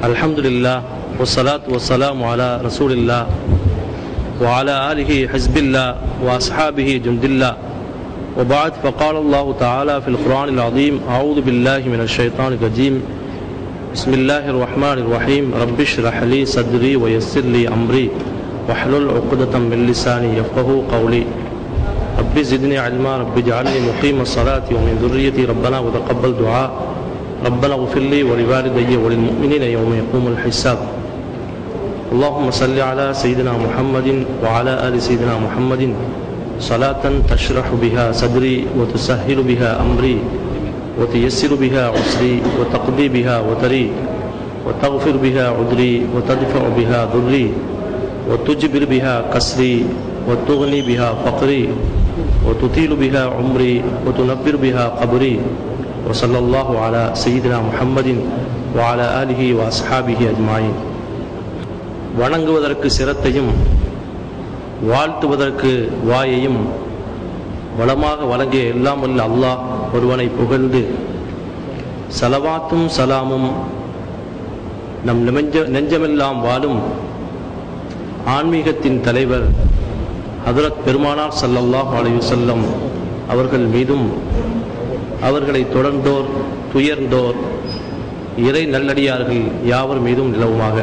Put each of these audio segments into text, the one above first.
الحمد لله والصلاة والسلام على رسول الله وعلى آله حزب الله وأصحابه جند الله وبعد فقال الله تعالى في القرآن العظيم أعوذ بالله من الشيطان الرجيم بسم الله الرحمن الرحيم رب اشرح لي صدري ويسر لي أمري واحلل عقدة من لساني يفقه قولي رب زدني علما رب اجعلني مقيم الصلاة ومن ذريتي ربنا وتقبل دعاء ربنا اغفر لي ولوالدي وللمؤمنين يوم يقوم الحساب اللهم صل على سيدنا محمد وعلى آل سيدنا محمد صلاة تشرح بها صدري وتسهل بها أمري وتيسر بها عسري وتقضي بها وتري وتغفر بها عذري وتدفع بها ضري وتجبر بها كسري وتغني بها فقري وتطيل بها عمري وتنبر بها قبري وصلى الله على سيدنا محمد وعلى آله وأصحابه أجمعين வணங்குவதற்கு சிரத்தையும் வாழ்த்துவதற்கு வாயையும் வளமாக வழங்கிய எல்லாம் வல்ல அல்லாஹ் ஒருவனை புகழ்ந்து சலவாத்தும் சலாமும் நம் நெஞ்ச நெஞ்சமெல்லாம் வாழும் ஆன்மீகத்தின் தலைவர் ஹதரத் பெருமானார் சல்லல்லாஹ் அலையுசல்லம் அவர்கள் மீதும் அவர்களை தொடர்ந்தோர் துயர்ந்தோர் இறை நல்லடியார்கள் யாவர் மீதும் நிலவுமாக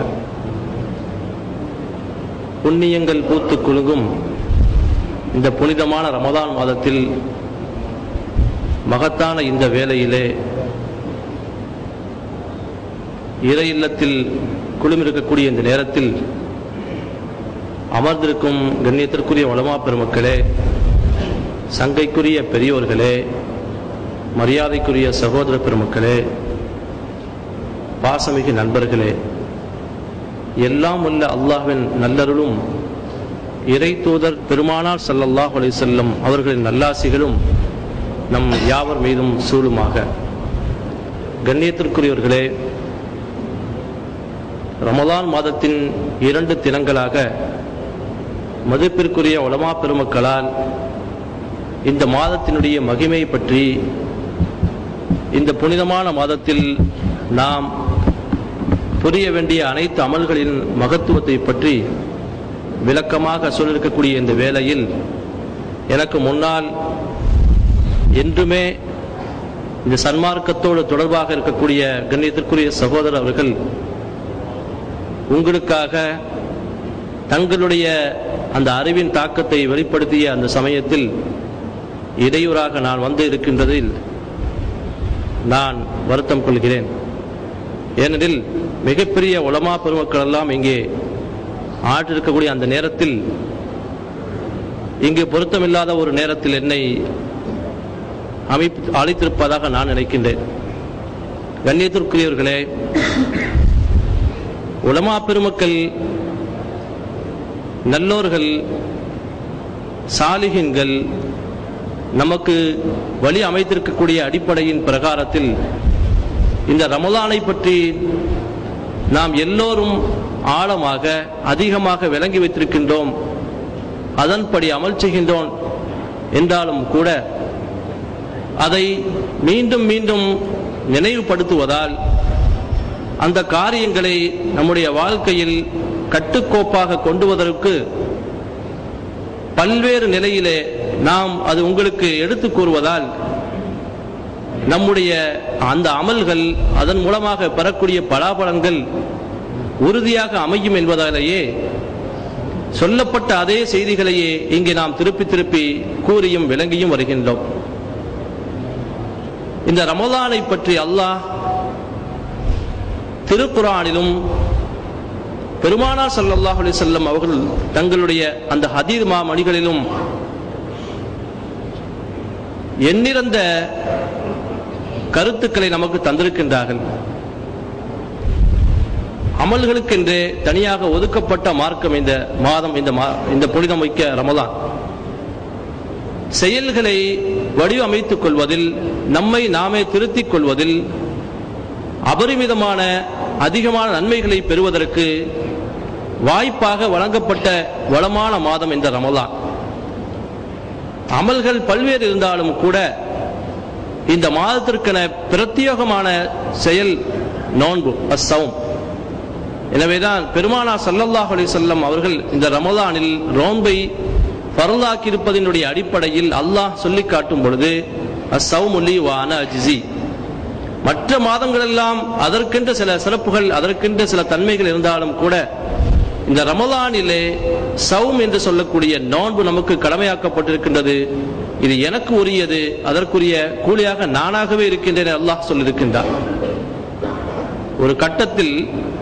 புண்ணியங்கள் பூத்து குலுங்கும் இந்த புனிதமான ரமதான் மாதத்தில் மகத்தான இந்த வேளையிலே இறை இல்லத்தில் குழுமிருக்கக்கூடிய இந்த நேரத்தில் அமர்ந்திருக்கும் கண்ணியத்திற்குரிய வளமா பெருமக்களே சங்கைக்குரிய பெரியோர்களே மரியாதைக்குரிய சகோதர பெருமக்களே பாசமிகு நண்பர்களே எல்லாம் உள்ள அல்லாஹ்வின் நல்லருளும் இறை தூதர் பெருமானார் சல்லல்லாஹ் அலி செல்லம் அவர்களின் நல்லாசிகளும் நம் யாவர் மீதும் சூழுமாக கண்ணியத்திற்குரியவர்களே ரமலான் மாதத்தின் இரண்டு தினங்களாக மதிப்பிற்குரிய உலமா பெருமக்களால் இந்த மாதத்தினுடைய மகிமை பற்றி இந்த புனிதமான மாதத்தில் நாம் புரிய வேண்டிய அனைத்து அமல்களின் மகத்துவத்தை பற்றி விளக்கமாக சொல்லியிருக்கக்கூடிய இந்த வேளையில் எனக்கு முன்னால் என்றுமே இந்த சன்மார்க்கத்தோடு தொடர்பாக இருக்கக்கூடிய கண்ணியத்திற்குரிய சகோதரர் அவர்கள் உங்களுக்காக தங்களுடைய அந்த அறிவின் தாக்கத்தை வெளிப்படுத்திய அந்த சமயத்தில் இடையூறாக நான் வந்து இருக்கின்றதில் நான் வருத்தம் கொள்கிறேன் ஏனெனில் மிகப்பெரிய உலமா பெருமக்கள் எல்லாம் இங்கே ஆற்றிருக்கக்கூடிய அந்த நேரத்தில் இங்கு பொருத்தமில்லாத ஒரு நேரத்தில் என்னை அமைப்பு அழைத்திருப்பதாக நான் நினைக்கின்றேன் கண்ணியத்திற்குரியவர்களே உலமா பெருமக்கள் நல்லோர்கள் சாலிகின்கள் நமக்கு வழி அமைத்திருக்கக்கூடிய அடிப்படையின் பிரகாரத்தில் இந்த ரமலானை பற்றி நாம் எல்லோரும் ஆழமாக அதிகமாக விளங்கி வைத்திருக்கின்றோம் அதன்படி அமல் செய்கின்றோம் என்றாலும் கூட அதை மீண்டும் மீண்டும் நினைவுபடுத்துவதால் அந்த காரியங்களை நம்முடைய வாழ்க்கையில் கட்டுக்கோப்பாக கொண்டுவதற்கு பல்வேறு நிலையிலே நாம் அது உங்களுக்கு எடுத்து கூறுவதால் நம்முடைய அந்த அமல்கள் அதன் மூலமாக பெறக்கூடிய பலாபலங்கள் உறுதியாக அமையும் என்பதாலேயே சொல்லப்பட்ட அதே செய்திகளையே இங்கே நாம் திருப்பி திருப்பி கூறியும் விளங்கியும் வருகின்றோம் இந்த ரமலானை பற்றி அல்லாஹ் திருக்குறானிலும் பெருமானார் சல்லல்லாஹ் அலி செல்லம் அவர்கள் தங்களுடைய அந்த ஹதீர் மாமணிகளிலும் எண்ணிறந்த கருத்துக்களை நமக்கு தந்திருக்கின்றார்கள் அமல்களுக்கென்றே தனியாக ஒதுக்கப்பட்ட மார்க்கம் இந்த மாதம் இந்த இந்த புனிதம் வைக்க ரமதான் செயல்களை வடிவமைத்துக் கொள்வதில் நம்மை நாமே திருத்திக் கொள்வதில் அபரிமிதமான அதிகமான நன்மைகளை பெறுவதற்கு வாய்ப்பாக வழங்கப்பட்ட வளமான மாதம் இந்த ரமலான் அமல்கள் பல்வேறு இருந்தாலும் கூட இந்த மாதத்திற்கென பிரத்யேகமான செயல் நோன்பு அசவும் எனவேதான் பெருமானா சல்லல்லாஹ் அலைஹி வஸல்லம் அவர்கள் இந்த ரமலானில் நோன்பை பரலாக்கியிருப்பதனுடைய அடிப்படையில் அல்லாஹ் சொல்லி காட்டும் பொழுது அசௌமுலி வான அஜிசி மற்ற மாதங்களெல்லாம் அதற்கென்ற சில சிறப்புகள் அதற்கென்ற சில தன்மைகள் இருந்தாலும் கூட இந்த ரமலானிலே சௌம் என்று சொல்லக்கூடிய நோன்பு நமக்கு கடமையாக்கப்பட்டிருக்கின்றது இது எனக்கு உரியது அதற்குரிய கூலியாக நானாகவே இருக்கின்றேன் அல்லாஹ் சொல்லியிருக்கின்றார் ஒரு கட்டத்தில்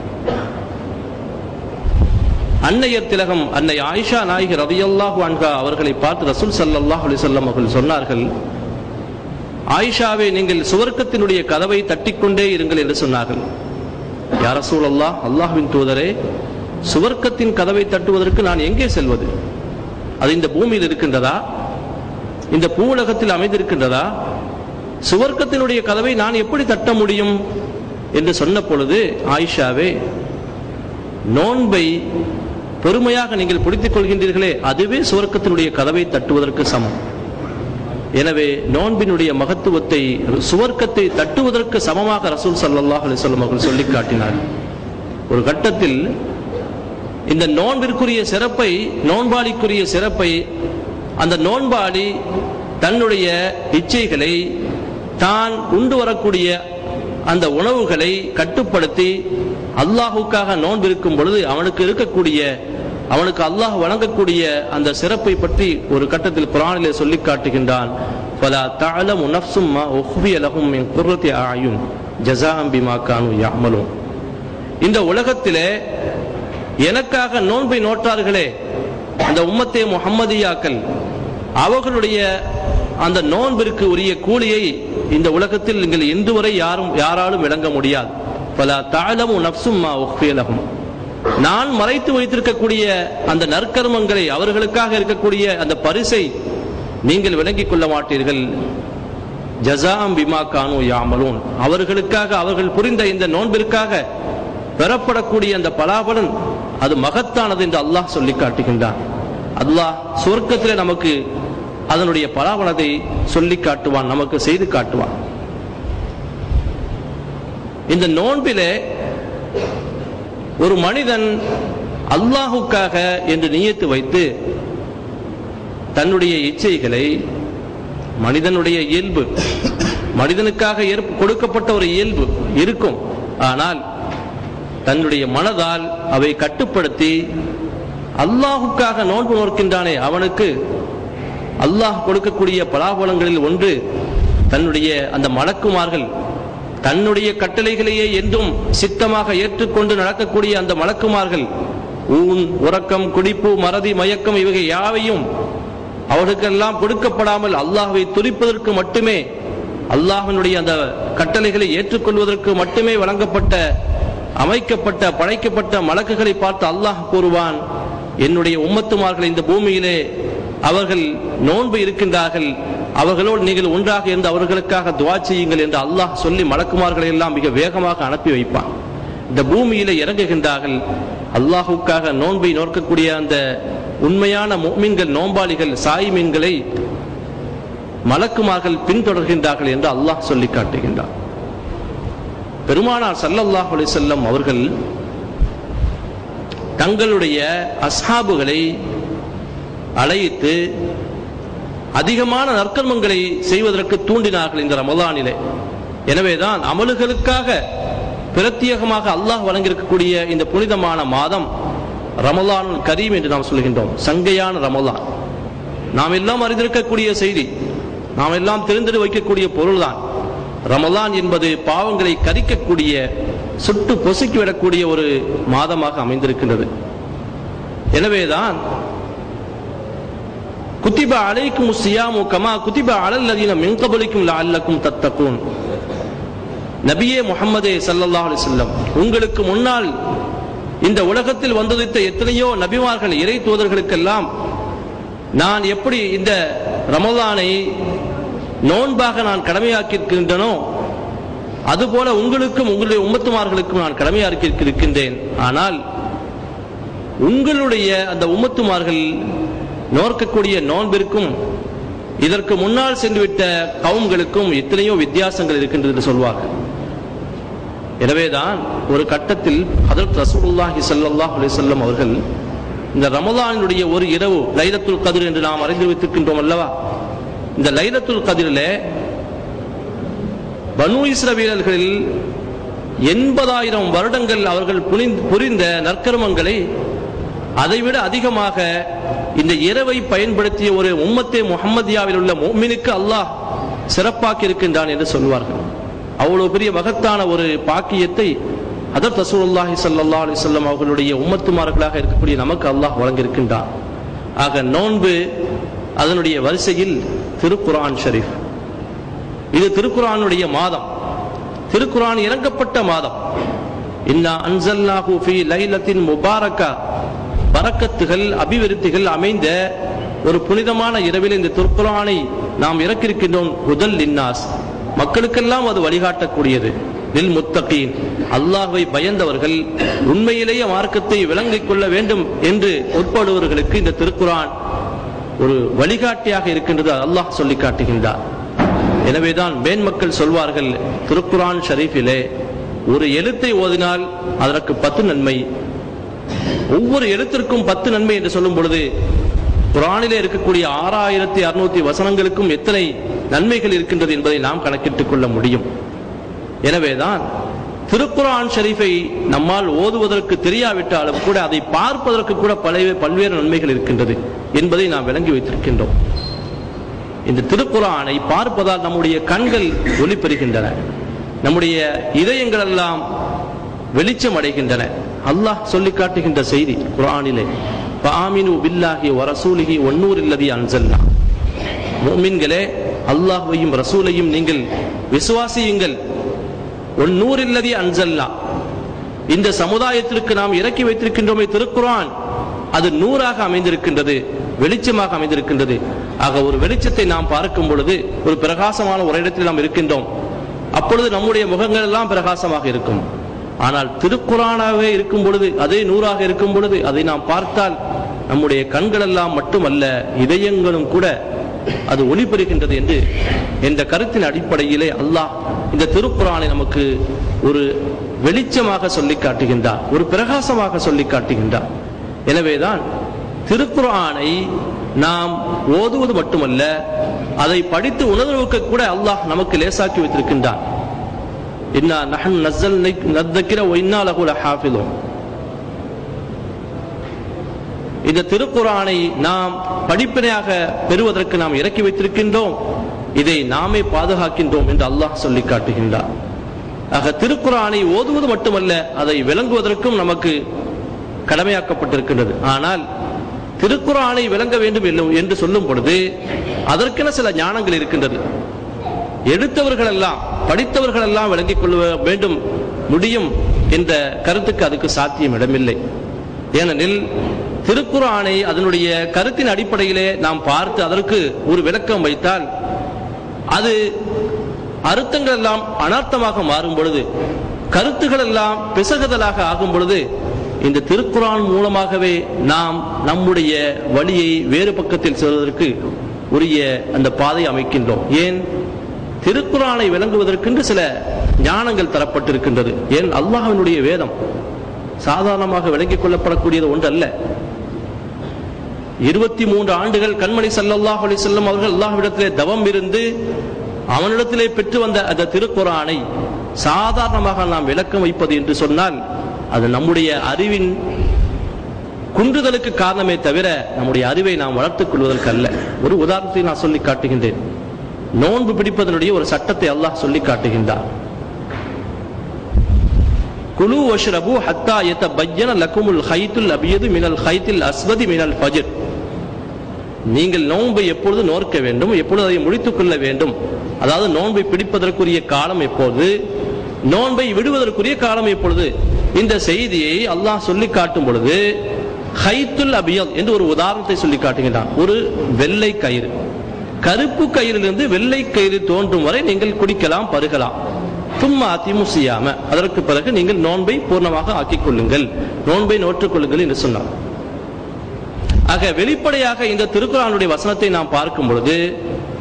அன்னையர் திலகம் அன்னை ஆயிஷா நாயகி ரதியல்லாஹு அன்ஹா அவர்களை பார்த்து ரசூல் ஸல்லல்லாஹு அலைஹி வஸல்லம் அவர்கள் சொன்னார்கள் ஆயிஷாவே நீங்கள் சுவர்க்கத்தினுடைய கதவை தட்டிக்கொண்டே இருங்கள் என்று சொன்னார்கள் யார் ரசூல் அல்லாஹ் அல்லாஹ்வின் தூதரே சுவர்க்கத்தின் கதவை தட்டுவதற்கு நான் எங்கே செல்வது அது இந்த பூமியில் இருக்கின்றதா இந்த பூவுலகத்தில் அமைந்திருக்கின்றதா சுவர்க்கத்தினுடைய கதவை நான் எப்படி தட்ட முடியும் என்று சொன்ன பொழுது ஆயிஷாவே நோன்பை பெருமையாக நீங்கள் பிடித்துக் கொள்கின்றீர்களே அதுவே சுவர்க்கத்தினுடைய கதவை தட்டுவதற்கு சமம் எனவே நோன்பினுடைய மகத்துவத்தை சுவர்க்கத்தை தட்டுவதற்கு சமமாக ரசூல் சல்லாஹ் அலிசல்லம் அவர்கள் சொல்லி காட்டினார் ஒரு கட்டத்தில் இந்த நோன்பிற்குரிய சிறப்பை நோன்பாளிக்குரிய சிறப்பை அந்த நோன்பாளி தன்னுடைய இச்சைகளை தான் உண்டு வரக்கூடிய அந்த உணவுகளை கட்டுப்படுத்தி அல்லாஹுக்காக நோன்பிருக்கும் பொழுது அவனுக்கு இருக்கக்கூடிய அவனுக்கு அல்லாஹ் வழங்கக்கூடிய அந்த சிறப்பை பற்றி ஒரு கட்டத்தில் குரானிலே சொல்லி காட்டுகின்றான் பலா தஅலமு நஃப்சும் மா உஃபிய லஹும் மின் குர்ரத்தி அயுன் ஜஸாஅம் பிமா கானு யஅமலூன் இந்த உலகத்திலே எனக்காக நோன்பை நோட்டார்களே அந்த உம்மத்தே முஹம்மதியாக்கள் அவர்களுடைய அந்த நோன்பிற்கு உரிய கூலியை இந்த உலகத்தில் நீங்கள் இன்று வரை யாரும் யாராலும் விளங்க முடியாது பல தாளமு நப்சும் மா உஃபியலகும் நான் மறைத்து வைத்திருக்கக்கூடிய அந்த நற்கர்மங்களை அவர்களுக்காக இருக்கக்கூடிய அந்த பரிசை நீங்கள் விளங்கிக் கொள்ள மாட்டீர்கள் ஜசாம் பிமா கானு யாமலூன் அவர்களுக்காக அவர்கள் புரிந்த இந்த நோன்பிற்காக பெறப்படக்கூடிய அந்த பலாபலன் அது மகத்தானது என்று அல்லாஹ் சொல்லி காட்டுகின்றான் அல்லாஹ் சுவர்க்கத்தில் நமக்கு அதனுடைய பலாபலத்தை சொல்லி காட்டுவான் நமக்கு செய்து காட்டுவான் இந்த நோன்பிலே ஒரு மனிதன் அல்லாஹுக்காக என்று நியத்து வைத்து தன்னுடைய இச்சைகளை மனிதனுடைய இயல்பு மனிதனுக்காக ஏற்ப கொடுக்கப்பட்ட ஒரு இயல்பு இருக்கும் ஆனால் தன்னுடைய மனதால் அவை கட்டுப்படுத்தி அல்லாஹுக்காக நோன்பு நோக்கின்றானே அவனுக்கு அல்லாஹ் கொடுக்கக்கூடிய பலாபலங்களில் ஒன்று தன்னுடைய அந்த மலக்குமார்கள் தன்னுடைய கட்டளைகளையே என்றும் சித்தமாக ஏற்றுக்கொண்டு நடக்கக்கூடிய அந்த மலக்குமார்கள் ஊன் உறக்கம் குடிப்பு மறதி மயக்கம் இவகை யாவையும் அவர்களுக்கெல்லாம் கொடுக்கப்படாமல் அல்லாஹ்வை துரிப்பதற்கு மட்டுமே அல்லாஹ்வினுடைய அந்த கட்டளைகளை ஏற்றுக்கொள்வதற்கு மட்டுமே வழங்கப்பட்ட அமைக்கப்பட்ட படைக்கப்பட்ட மலக்குகளை பார்த்து அல்லாஹ் கூறுவான் என்னுடைய உம்மத்துமார்கள் இந்த பூமியிலே அவர்கள் நோன்பு இருக்கின்றார்கள் அவர்களோடு நீங்கள் ஒன்றாக இருந்து அவர்களுக்காக துவா செய்யுங்கள் என்று அல்லாஹ் சொல்லி மலக்குமார்களை எல்லாம் மிக வேகமாக அனுப்பி வைப்பான் இந்த பூமியில இறங்குகின்றார்கள் அல்லாஹுக்காக நோன்பை நோக்கக்கூடிய அந்த உண்மையான மீன்கள் நோம்பாளிகள் சாய் மீன்களை மலக்குமார்கள் பின்தொடர்கின்றார்கள் என்று அல்லாஹ் சொல்லி காட்டுகின்றார் பெருமானார் சல்லல்லாஹ் அலி செல்லம் அவர்கள் தங்களுடைய அஸ்ஹாபுகளை அழைத்து அதிகமான நற்கர்மங்களை செய்வதற்கு தூண்டினார்கள் இந்த ரமலானிலே எனவேதான் அமலுகளுக்காக பிரத்யேகமாக அல்லாஹ் வழங்கியிருக்கக்கூடிய இந்த புனிதமான மாதம் ரமலானுல் கரீம் என்று நாம் சொல்கின்றோம் சங்கையான ரமலான் நாம் எல்லாம் அறிந்திருக்கக்கூடிய செய்தி நாம் எல்லாம் தெரிந்து வைக்கக்கூடிய பொருள்தான் ரமலான் என்பது பாவங்களை கரிக்கக்கூடிய சுட்டு பொசுக்கி விடக்கூடிய ஒரு மாதமாக அமைந்திருக்கின்றது எனவேதான் குத்திப அலைக்கும் சியாமு கமா குத்திப அலல்லதீன மின்கபலிக்கும் அல்லக்கும் தத்தக்கூன் நபியே முகம்மதே சல்லல்லாஹ் அலிசல்லம் உங்களுக்கு முன்னால் இந்த உலகத்தில் வந்துதித்த எத்தனையோ நபிமார்கள் இறை தூதர்களுக்கெல்லாம் நான் எப்படி இந்த ரமலானை நோன்பாக நான் கடமையாக்கியிருக்கின்றனோ அதுபோல உங்களுக்கும் உங்களுடைய உம்மத்துமார்களுக்கும் நான் கடமையாக்கி இருக்கின்றேன் ஆனால் உங்களுடைய அந்த உம்மத்துமார்கள் நோக்கக்கூடிய நோன்பிற்கும் இதற்கு முன்னால் சென்றுவிட்ட கவும்களுக்கும் எத்தனையோ வித்தியாசங்கள் இருக்கின்றது என்று சொல்வார்கள் எனவேதான் ஒரு கட்டத்தில் ஹதரத் ரசூலுல்லாஹி ஸல்லல்லாஹு அலைஹி வஸல்லம் அவர்கள் இந்த ரமலானுடைய ஒரு இரவு லைலத்துல் கதிர் என்று நாம் அறிந்து வைத்திருக்கின்றோம் அல்லவா இந்த லைலத்துல் கதிரிலே பனு இஸ்ரவேலர்களில் எண்பதாயிரம் வருடங்கள் அவர்கள் புனிந்- புரிந்த நற்கர்மங்களை அதைவிட அதிகமாக இந்த இரவை பயன்படுத்திய ஒரு உம்மத்தே முஹம்மதியாவில் உள்ள முஃமினுக்கு அல்லாஹ் சிறப்பாக்கி இருக்கின்றான் என்று சொல்வார்கள் அவ்வளவு பெரிய மகத்தான ஒரு பாக்கியத்தை அதர் ரசூலுல்லாஹி ஸல்லல்லாஹு அலைஹி வஸல்லம் அவர்களுடைய உம்மத்துமார்களாக இருக்கக்கூடிய நமக்கு அல்லாஹ் வழங்கியிருக்கின்றான் ஆக நோன்பு அதனுடைய வரிசையில் திருக்குர்ஆன் ஷரீஃப் இது திருக்குர்ஆனுடைய மாதம் திருக்குர்ஆன் இறங்கப்பட்ட மாதம் இன்னா அன்சல்னாஹு ஃபீ லைலத்தின் முபாரக்கா பரக்கத்துகள் அபிவிருத்திகள் அமைந்த ஒரு புனிதமான இரவில் இந்த திருக்குர்ஆனை நாம் இறக்கியிருக்கின்றோம் முதல் லின்னாஸ் மக்களுக்கெல்லாம் அது வழிகாட்டக்கூடியது லில் முத்தகீன் அல்லாஹ்வை பயந்தவர்கள் உண்மையிலேயே மார்க்கத்தை விளங்கிக் கொள்ள வேண்டும் என்று உட்படுவர்களுக்கு இந்த திருக்குர்ஆன் ஒரு வழிகாட்டியாக இருக்கின்றது அல்லாஹ் சொல்லி காட்டுகின்றார் எனவேதான் மேன்மக்கள் சொல்வார்கள் திருக்குரான் ஷரீஃபிலே ஒரு எழுத்தை ஓதினால் அதற்கு பத்து நன்மை ஒவ்வொரு எழுத்திற்கும் பத்து நன்மை என்று சொல்லும் பொழுது குரானிலே இருக்கக்கூடிய ஆறாயிரத்தி அறுநூத்தி வசனங்களுக்கும் எத்தனை நன்மைகள் இருக்கின்றது என்பதை நாம் கணக்கிட்டுக் கொள்ள முடியும் எனவேதான் திருக்குரான் ஷரீஃபை நம்மால் ஓதுவதற்கு தெரியாவிட்டாலும் கூட அதை பார்ப்பதற்கு கூட பல பல்வேறு நன்மைகள் இருக்கின்றது என்பதை நாம் விளங்கி வைத்திருக்கின்றோம் இந்த திருக்குரானை பார்ப்பதால் நம்முடைய கண்கள் ஒளி பெறுகின்றன நம்முடைய இதயங்கள் எல்லாம் வெளிச்சம் அடைகின்றன அல்லாஹ் சொல்லி காட்டுகின்ற செய்தி குரானிலே பாமினு பில்லாஹி வரசூலிஹி ஒன்னூர் இல்லதி அன்சல்லா முஃமின்களே அல்லாஹ்வையும் ரசூலையும் நீங்கள் விசுவாசியுங்கள் ஒன்னூர் இல்லதி அன்சல்லா இந்த சமுதாயத்திற்கு நாம் இறக்கி வைத்திருக்கின்றோமே திருக்குரான் அது நூறாக அமைந்திருக்கின்றது வெளிச்சமாக அமைந்திருக்கின்றது ஆக ஒரு வெளிச்சத்தை நாம் பார்க்கும் பொழுது ஒரு பிரகாசமான ஒரு இடத்தில் நாம் இருக்கின்றோம் அப்பொழுது நம்முடைய முகங்கள் எல்லாம் பிரகாசமாக இருக்கும் ஆனால் திருக்குறானாகவே இருக்கும் பொழுது அதே நூறாக இருக்கும் பொழுது அதை நாம் பார்த்தால் நம்முடைய கண்கள் எல்லாம் மட்டுமல்ல இதயங்களும் கூட அது ஒளி பெறுகின்றது என்று என்ற கருத்தின் அடிப்படையிலே அல்லாஹ் இந்த திருக்குறானை நமக்கு ஒரு வெளிச்சமாக சொல்லி காட்டுகின்றார் ஒரு பிரகாசமாக சொல்லி காட்டுகின்றார் எனவேதான் திருக்குர்ஆனை நாம் ஓதுவது மட்டுமல்ல அதை படித்து உணர்வுக்கு கூட அல்லாஹ் நமக்கு லேசாக்கி வைத்திருக்கின்றான் இன்னா நஹன் நஸ்ஸல் நத்தக்கிற ஒயின்னா லஹு லஹாஃபிதுன் இந்த திருக்குர்ஆனை நாம் படிப்பினையாக பெறுவதற்கு நாம் இறக்கி வைத்திருக்கின்றோம் இதை நாமே பாதுகாக்கின்றோம் என்று அல்லாஹ் சொல்லி காட்டுகின்றார் ஆக திருக்குர்ஆனை ஓதுவது மட்டுமல்ல அதை விளங்குவதற்கும் நமக்கு கடமையாக்கப்பட்டிருக்கின்றது ஆனால் திருக்குறானை விளங்க வேண்டும் என்று- என்று சொல்லும் பொழுது அதற்கென சில ஞானங்கள் இருக்கின்றது எடுத்தவர்கள் எல்லாம் படித்தவர்கள் எல்லாம் விளங்கிக் கொள்ள வேண்டும் முடியும் என்ற கருத்துக்கு அதுக்கு சாத்தியம் இடமில்லை ஏனெனில் திருக்குறானை அதனுடைய கருத்தின் அடிப்படையிலே நாம் பார்த்து அதற்கு ஒரு விளக்கம் வைத்தால் அது அர்த்தங்கள் எல்லாம் அனர்த்தமாக மாறும் பொழுது கருத்துகள் எல்லாம் பிசகுதலாக ஆகும் பொழுது இந்த திருக்குறான் மூலமாகவே நாம் நம்முடைய வழியை வேறு பக்கத்தில் செல்வதற்கு உரிய அந்த பாதை அமைக்கின்றோம் ஏன் திருக்குறானை விளங்குவதற்கென்று சில ஞானங்கள் தரப்பட்டிருக்கின்றது ஏன் அல்லாஹ்வினுடைய வேதம் சாதாரணமாக விளங்கிக் கொள்ளப்படக்கூடியது ஒன்றல்ல இருபத்தி மூன்று ஆண்டுகள் கண்மணி ஸல்லல்லாஹு அலைஹி வஸல்லம் அவர்கள் அல்லாஹ்விடத்திலே தவம் இருந்து அவனிடத்திலே பெற்று வந்த அந்த திருக்குரானை சாதாரணமாக நாம் விளக்கம் வைப்பது என்று சொன்னால் அது நம்முடைய அறிவின் குன்றுதலுக்கு காரணமே தவிர நம்முடைய அறிவை நாம் வளர்த்துக் கொள்வதற்கு அல்ல ஒரு உதாரணத்தை நான் சொல்லி காட்டுகின்றேன் நோன்பு பிடிப்பதனுடைய ஒரு சட்டத்தை அல்லாஹ் சொல்லி காட்டுகின்றார் குலு வஷ்ரபு ஹத்தா யதபய்யன லக்குமுல் ஹைத்துல் அபியது மினல் ஹைத்தில் அஸ்வதி மினல் ஃபஜ்ர் நீங்கள் நோன்பை எப்பொழுது நோர்க்க வேண்டும் எப்பொழுது அதை முடித்துக் கொள்ள வேண்டும் அதாவது நோன்பை பிடிப்பதற்குரிய காலம் எப்போது நோன்பை விடுவதற்குரிய காலம் எப்பொழுது இந்த செய்தியை அல்லாஹ் சொல்லி காட்டும் பொழுது ஹைத்துல் அபியல் என்று ஒரு உதாரணத்தை சொல்லி காட்டுகின்றான் ஒரு வெள்ளை கயிறு கருப்பு கயிறிலிருந்து வெள்ளை கயிறு தோன்றும் வரை நீங்கள் குடிக்கலாம் பருகலாம் தும்மா அதிமுசியாம அதற்கு பிறகு நீங்கள் நோன்பை பூர்ணமாக ஆக்கிக் கொள்ளுங்கள் நோன்பை நோற்றுக் கொள்ளுங்கள் என்று சொன்னார் ஆக வெளிப்படையாக இந்த திருக்குறானுடைய வசனத்தை நாம் பார்க்கும் பொழுது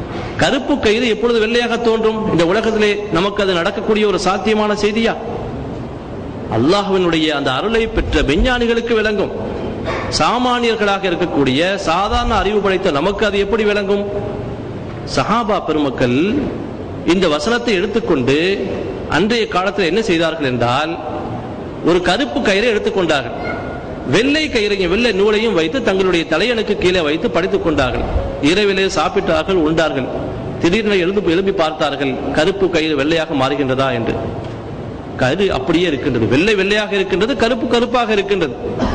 கருப்பு கயிறு எப்பொழுது வெள்ளையாக தோன்றும் இந்த உலகத்திலே நமக்கு அது நடக்கக்கூடிய ஒரு சாத்தியமான செய்தியா அல்லாஹ்வினுடைய அந்த அருளை பெற்ற விஞ்ஞானிகளுக்கு விளங்கும் சாமானியர்களாக இருக்கக்கூடிய சாதாரண அறிவு படைத்த நமக்கு அது எப்படி விளங்கும் சஹாபா பெருமக்கள் இந்த வசனத்தை எடுத்துக்கொண்டு அன்றைய காலத்தில் என்ன செய்தார்கள் என்றால் ஒரு கருப்பு கயிறை எடுத்துக்கொண்டார்கள் வெள்ளை கயிறையும் வெள்ளை நூலையும் வைத்து தங்களுடைய தலையணுக்கு கீழே வைத்து படித்துக் கொண்டார்கள் இரவிலே சாப்பிட்டார்கள் உண்டார்கள் திடீரென எழுந்து எழுப்பி பார்த்தார்கள் கருப்பு கயிறு வெள்ளையாக மாறுகின்றதா என்று கரு அப்படியே இருக்கின்றது வெள்ளை வெள்ளையாக இருக்கின்றது கருப்பு கருப்பாக இருக்கின்றது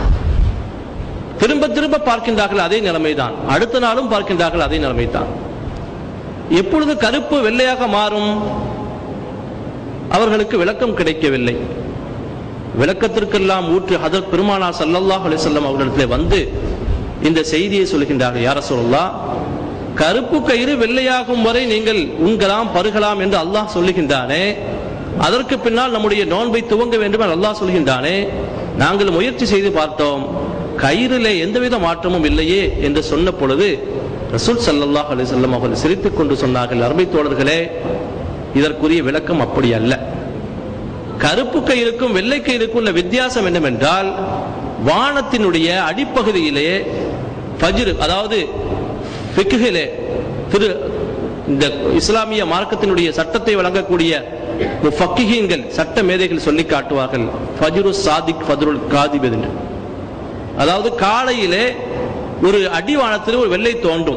திரும்ப திரும்ப பார்க்கின்றார்கள் அதே நிலைமைதான் அடுத்த நாளும் பார்க்கின்றார்கள் அதே நிலைமைதான் எப்பொழுது கருப்பு வெள்ளையாக மாறும் அவர்களுக்கு விளக்கம் கிடைக்கவில்லை விளக்கத்திற்கெல்லாம் ஊற்று ஹதர் பெருமானா சல்லல்லாஹ் அலிசல்லம் அவர்களிடத்திலே வந்து இந்த செய்தியை சொல்கின்றார்கள் யார சொல்லலாம் கருப்பு கயிறு வெள்ளையாகும் வரை நீங்கள் உண்கலாம் பருகலாம் என்று அல்லாஹ் சொல்லுகின்றானே அதற்கு பின்னால் நம்முடைய நோன்பை துவங்க வேண்டும் என்று அல்லாஹ் சொல்கின்றானே நாங்கள் முயற்சி செய்து பார்த்தோம் கயிறிலே எந்தவித மாற்றமும் இல்லையே என்று சொன்ன பொழுது ரசூல் சல்லல்லாஹ் அலிசல்லம் அவர்கள் சிரித்துக் கொண்டு சொன்னார்கள் அருமை தோழர்களே இதற்குரிய விளக்கம் அப்படி அல்ல கருப்பு கயிறுக்கும் வெள்ளை கயிறுக்கும் உள்ள வித்தியாசம் என்னவென்றால் வானத்தினுடைய அடிப்பகுதியிலே ஃபஜ்ர் அதாவது ஃபிக்ஹிலே திரு இந்த இஸ்லாமிய மார்க்கத்தினுடைய சட்டத்தை வழங்கக்கூடிய முஃபக்கிஹீன்கள் சட்ட மேதைகள் சொல்லி காட்டுவார்கள் ஃபஜ்ரு சாதிக் ஃபஜ்ருல் காதிப் என்று அதாவது காலையிலே ஒரு அடிவானத்தில் ஒரு வெள்ளை தோன்றும்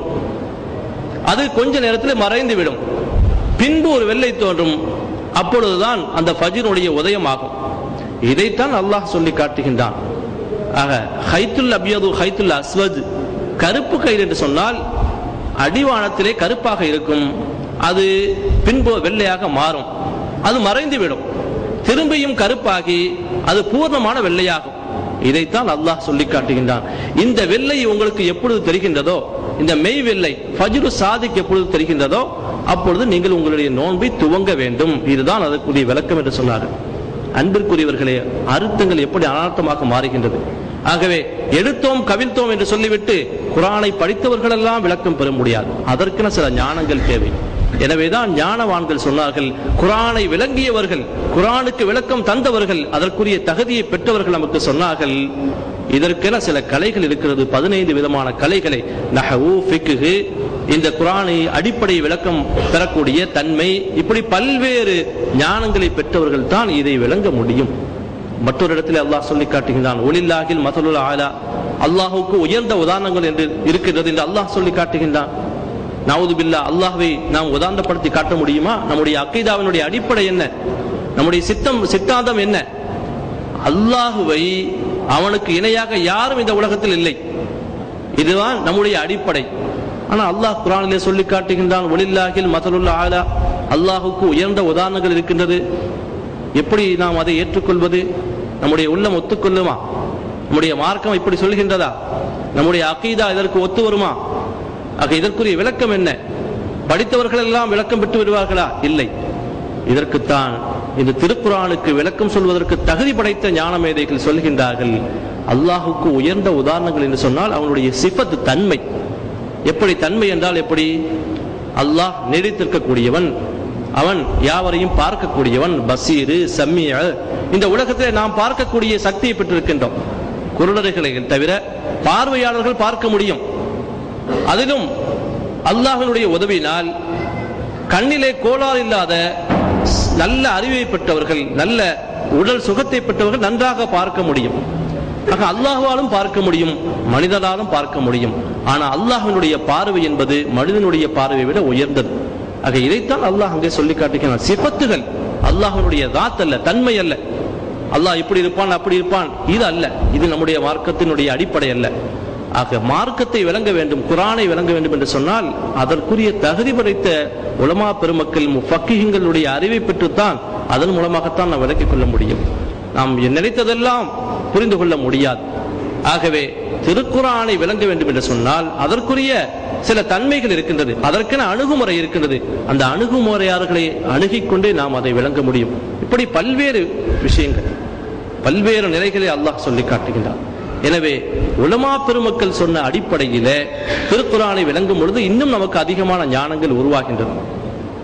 அது கொஞ்ச நேரத்தில் மறைந்து விடும் பின்பு ஒரு வெள்ளை தோன்றும் அப்பொழுதுதான் அந்த ஃபஜினுடைய உதயம் ஆகும் இதைத்தான் அல்லாஹ் சொல்லி காட்டுகின்றான் ஆக ஹைத்துல் அபியது ஹைத்துல் அஸ்வத் கருப்பு கயிறு என்று சொன்னால் அடிவானத்திலே கருப்பாக இருக்கும் அது பின்பு வெள்ளையாக மாறும் அது மறைந்து விடும் திரும்பியும் கருப்பாகி அது பூர்ணமான வெள்ளையாகும் இதைத்தான் அல்லாஹ் சொல்லி காட்டுகின்றான் இந்த வெள்ளை உங்களுக்கு எப்பொழுது தெரிகின்றதோ இந்த மெய் வெள்ளை ஃபஜ்ரு சாதிக்கு எப்பொழுது தெரிகின்றதோ அப்பொழுது நீங்கள் உங்களுடைய நோன்பை துவங்க வேண்டும் இதுதான் அதற்குரிய விளக்கம் என்று சொன்னார்கள் அன்பிற்குரியவர்களே அர்த்தங்கள் எப்படி அனார்த்தமாக மாறுகின்றது ஆகவே எடுத்தோம் கவிழ்த்தோம் என்று சொல்லிவிட்டு குரானை படித்தவர்கள் எல்லாம் விளக்கம் பெற முடியாது அதற்கென சில ஞானங்கள் தேவை எனவேதான் ஞானவான்கள் சொன்னார்கள் குரானை விளங்கியவர்கள் குரானுக்கு விளக்கம் தந்தவர்கள் அதற்குரிய தகுதியை பெற்றவர்கள் நமக்கு சொன்னார்கள் இதற்கென சில கலைகள் இருக்கிறது பதினைந்து விதமான கலைகளை நஹவு ஃபிக்ஹு இந்த குரானை அடிப்படை விளக்கம் பெறக்கூடிய தன்மை இப்படி பல்வேறு ஞானங்களை பெற்றவர்கள் தான் இதை விளங்க முடியும் மற்றொரு இடத்தில் அல்லாஹ் சொல்லி காட்டுகின்றான் ஒலில்லாகில் மசலுல் ஆலா அல்லாஹுக்கு உயர்ந்த உதாரணங்கள் என்று இருக்கின்றது என்று அல்லாஹ் சொல்லி காட்டுகின்றான் நாவுது பில்லா அல்லாஹ்வை நாம் உதாரணப்படுத்தி காட்ட முடியுமா நம்முடைய அக்கீதாவினுடைய அடிப்படை என்ன நம்முடைய சித்தம் சித்தாந்தம் என்ன அல்லாஹுவை அவனுக்கு இணையாக யாரும் இந்த உலகத்தில் இல்லை இதுதான் நம்முடைய அடிப்படை ஆனா அல்லாஹ் குரானிலே சொல்லி காட்டுகின்றான் ஒளில்லாகில் மசலுல்ல ஆலா அல்லாஹுக்கு உயர்ந்த உதாரணங்கள் இருக்கின்றது எப்படி நாம் அதை ஏற்றுக்கொள்வது நம்முடைய உள்ளம் ஒத்துக்கொள்ளுமா நம்முடைய மார்க்கம் இப்படி சொல்கின்றதா நம்முடைய அகீதா இதற்கு ஒத்து வருமா ஆக இதற்குரிய விளக்கம் என்ன படித்தவர்கள் எல்லாம் விளக்கம் பெற்று வருவார்களா இல்லை இதற்குத்தான் இந்த திருக்குறானுக்கு விளக்கம் சொல்வதற்கு தகுதி படைத்த ஞான மேதைகள் சொல்கின்றார்கள் அல்லாஹுக்கு உயர்ந்த உதாரணங்கள் என்று சொன்னால் அவனுடைய சிபத்து தன்மை எப்படி தன்மை என்றால் எப்படி அல்லாஹ் நீடித்திருக்கக்கூடியவன் அவன் யாவரையும் பார்க்கக்கூடியவன் பசீரு சம்மிய இந்த உலகத்தில் நாம் பார்க்கக்கூடிய சக்தியை பெற்றிருக்கின்றோம் குருடர்களை தவிர பார்வையாளர்கள் பார்க்க முடியும் அதிலும் அல்லாஹினுடைய உதவியினால் கண்ணிலே கோளாறு இல்லாத நல்ல அறிவை பெற்றவர்கள் நல்ல உடல் சுகத்தை பெற்றவர்கள் நன்றாக பார்க்க முடியும் ஆக அல்லாஹுவாலும் பார்க்க முடியும் மனிதனாலும் பார்க்க முடியும் ஆனா அல்லாஹினுடைய பார்வை என்பது மனிதனுடைய பார்வையை விட உயர்ந்தது ஆக இதைத்தான் அல்லாஹ் அங்கே சொல்லி காட்டுகிறான் சிபத்துகள் அல்லாஹனுடைய தாத் அல்ல தன்மை அல்ல அல்லாஹ் இப்படி இருப்பான் அப்படி இருப்பான் இது அல்ல இது நம்முடைய மார்க்கத்தினுடைய அடிப்படை அல்ல ஆக மார்க்கத்தை விளங்க வேண்டும் குரானை விளங்க வேண்டும் என்று சொன்னால் அதற்குரிய தகுதி படைத்த உலமா பெருமக்கள் முஃபக்கிகளுடைய அறிவை பெற்றுத்தான் அதன் மூலமாகத்தான் நாம் விளக்கிக் கொள்ள முடியும் நாம் நினைத்ததெல்லாம் புரிந்து கொள்ள முடியாது ஆகவே திருக்குறானை விளங்க வேண்டும் என்று சொன்னால் அதற்குரிய சில தன்மைகள் இருக்கின்றது அதற்கென அணுகுமுறை இருக்கின்றது அந்த அணுகுமுறையாளர்களை அணுகிக் கொண்டே நாம் அதை விளங்க முடியும் இப்படி பல்வேறு விஷயங்கள் பல்வேறு நிலைகளை அல்லாஹ் சொல்லி காட்டுகின்றான் எனவே உலமா பெருமக்கள் சொன்ன அடிப்படையில திருக்குறானை விளங்கும் பொழுது இன்னும் நமக்கு அதிகமான ஞானங்கள் உருவாகின்றன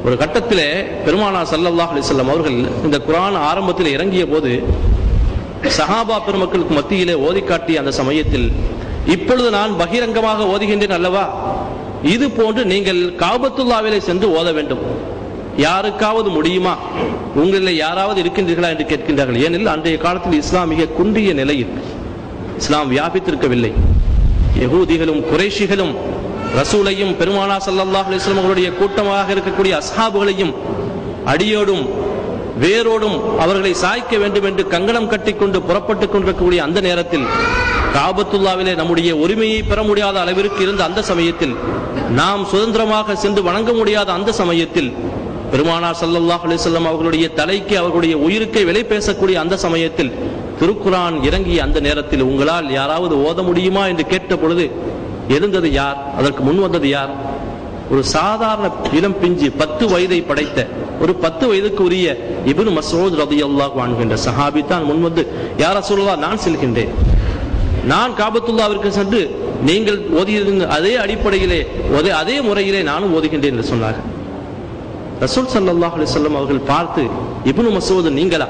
ஒரு கட்டத்திலே பெருமானா சல்லல்லாஹ் அலிசல்லம் அவர்கள் இந்த குரான் ஆரம்பத்தில் இறங்கிய போது சஹாபா பெருமக்களுக்கு மத்தியிலே ஓதி காட்டிய அந்த சமயத்தில் இப்பொழுது நான் பகிரங்கமாக ஓதுகின்றேன் அல்லவா இது போன்று நீங்கள் காபத்துல்லாவிலே சென்று ஓத வேண்டும் யாருக்காவது முடியுமா உங்களில் யாராவது இருக்கின்றீர்களா என்று கேட்கின்றார்கள் ஏனெனில் அன்றைய காலத்தில் இஸ்லாம் மிக குன்றிய நிலையில் இஸ்லாம் வியாபித்திருக்கவில்லை யகூதிகளும் குறைஷிகளும் ரசூலையும் பெருமானா சல்லல்லாஹ் அலிஸ்லாம் அவர்களுடைய கூட்டமாக இருக்கக்கூடிய அஸ்ஹாபுகளையும் அடியோடும் வேரோடும் அவர்களை சாய்க்க வேண்டும் என்று கங்கணம் கட்டிக்கொண்டு புறப்பட்டுக் கொண்டிருக்கக்கூடிய அந்த நேரத்தில் காபத்துல்லாவிலே நம்முடைய உரிமையை பெற முடியாத அளவிற்கு இருந்த அந்த சமயத்தில் நாம் சுதந்திரமாக சென்று வணங்க முடியாத அந்த சமயத்தில் பெருமானார் சல்லல்லாஹ் அலிசல்லாம் அவர்களுடைய தலைக்கு அவர்களுடைய உயிருக்கு விலை பேசக்கூடிய அந்த சமயத்தில் திருக்குரான் இறங்கிய அந்த நேரத்தில் உங்களால் யாராவது ஓத முடியுமா என்று கேட்ட பொழுது எழுந்தது யார் அதற்கு முன் வந்தது யார் ஒரு சாதாரண இளம் பிஞ்சு பத்து வயதை படைத்த ஒரு பத்து வயதுக்கு உரிய இபின் மசோத் ரதி அல்லாஹ் வாழ்கின்ற சஹாபி தான் முன் வந்து யார சொல்லலா நான் செல்கின்றேன் நான் காபத்துல்லாவிற்கு சென்று நீங்கள் ஓதியிருந்த அதே அடிப்படையிலே அதே முறையிலே நானும் ஓதுகின்றேன் என்று சொன்னார்கள் ரசூல் சல்லாஹ் அலிசல்லம் அவர்கள் பார்த்து இப்னு மசூத் நீங்களா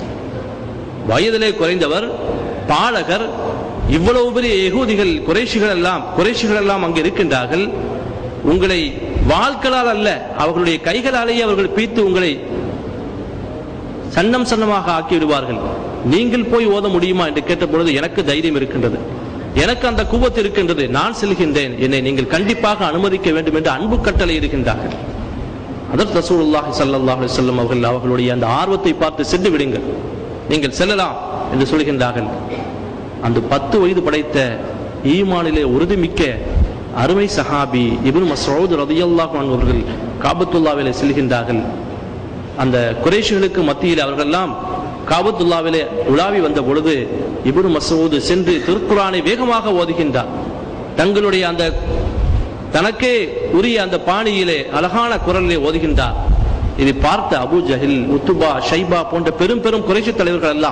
வயதிலே குறைந்தவர் பாலகர் இவ்வளவு பெரிய எகூதிகள் குறைஷிகள் எல்லாம் குறைஷிகள் எல்லாம் அங்கு இருக்கின்றார்கள் உங்களை வாள்களால் அல்ல அவர்களுடைய கைகளாலேயே அவர்கள் பீத்து உங்களை சன்னம் சன்னமாக ஆக்கி விடுவார்கள் நீங்கள் போய் ஓத முடியுமா என்று கேட்ட பொழுது எனக்கு தைரியம் இருக்கின்றது எனக்கு அந்த குவத்து இருக்கின்றது நான் செல்கின்றேன் என்னை நீங்கள் கண்டிப்பாக அனுமதிக்க வேண்டும் என்று அன்பு கட்டளை இருக்கின்றார்கள் அதற்கு ரசூலுல்லாஹி ஸல்லல்லாஹு அலைஹி வஸல்லம் அவர்கள் அவர்களுடைய அந்த ஆர்வத்தை பார்த்து சென்று விடுங்கள் நீங்கள் செல்லலாம் என்று சொல்கின்றார்கள் அந்த பத்து வயது படைத்த ஈமானிலே உறுதிமிக்க அருமை சஹாபி இப்னு மஸ்ஊத் ரலியல்லாஹு அன்ஹு அவர்கள் காபத்துல்லாவிலே செல்கின்றார்கள் அந்த குறைஷிகளுக்கு மத்தியில் அவர்களெல்லாம் காபத்துல்லாவிலே உலாவி வந்த பொழுது இப்னு மசூத் சென்று திருக்குரானை வேகமாக ஓதுகின்றார் தங்களுடைய அந்த தனக்கே உரிய அந்த பாணியிலே அழகான குரலிலே ஓதுகின்றார் இதை பார்த்த அபு ஜஹில் உத்துபா ஷைபா போன்ற பெரும் பெரும் குறைஷி தலைவர்கள் எல்லாம்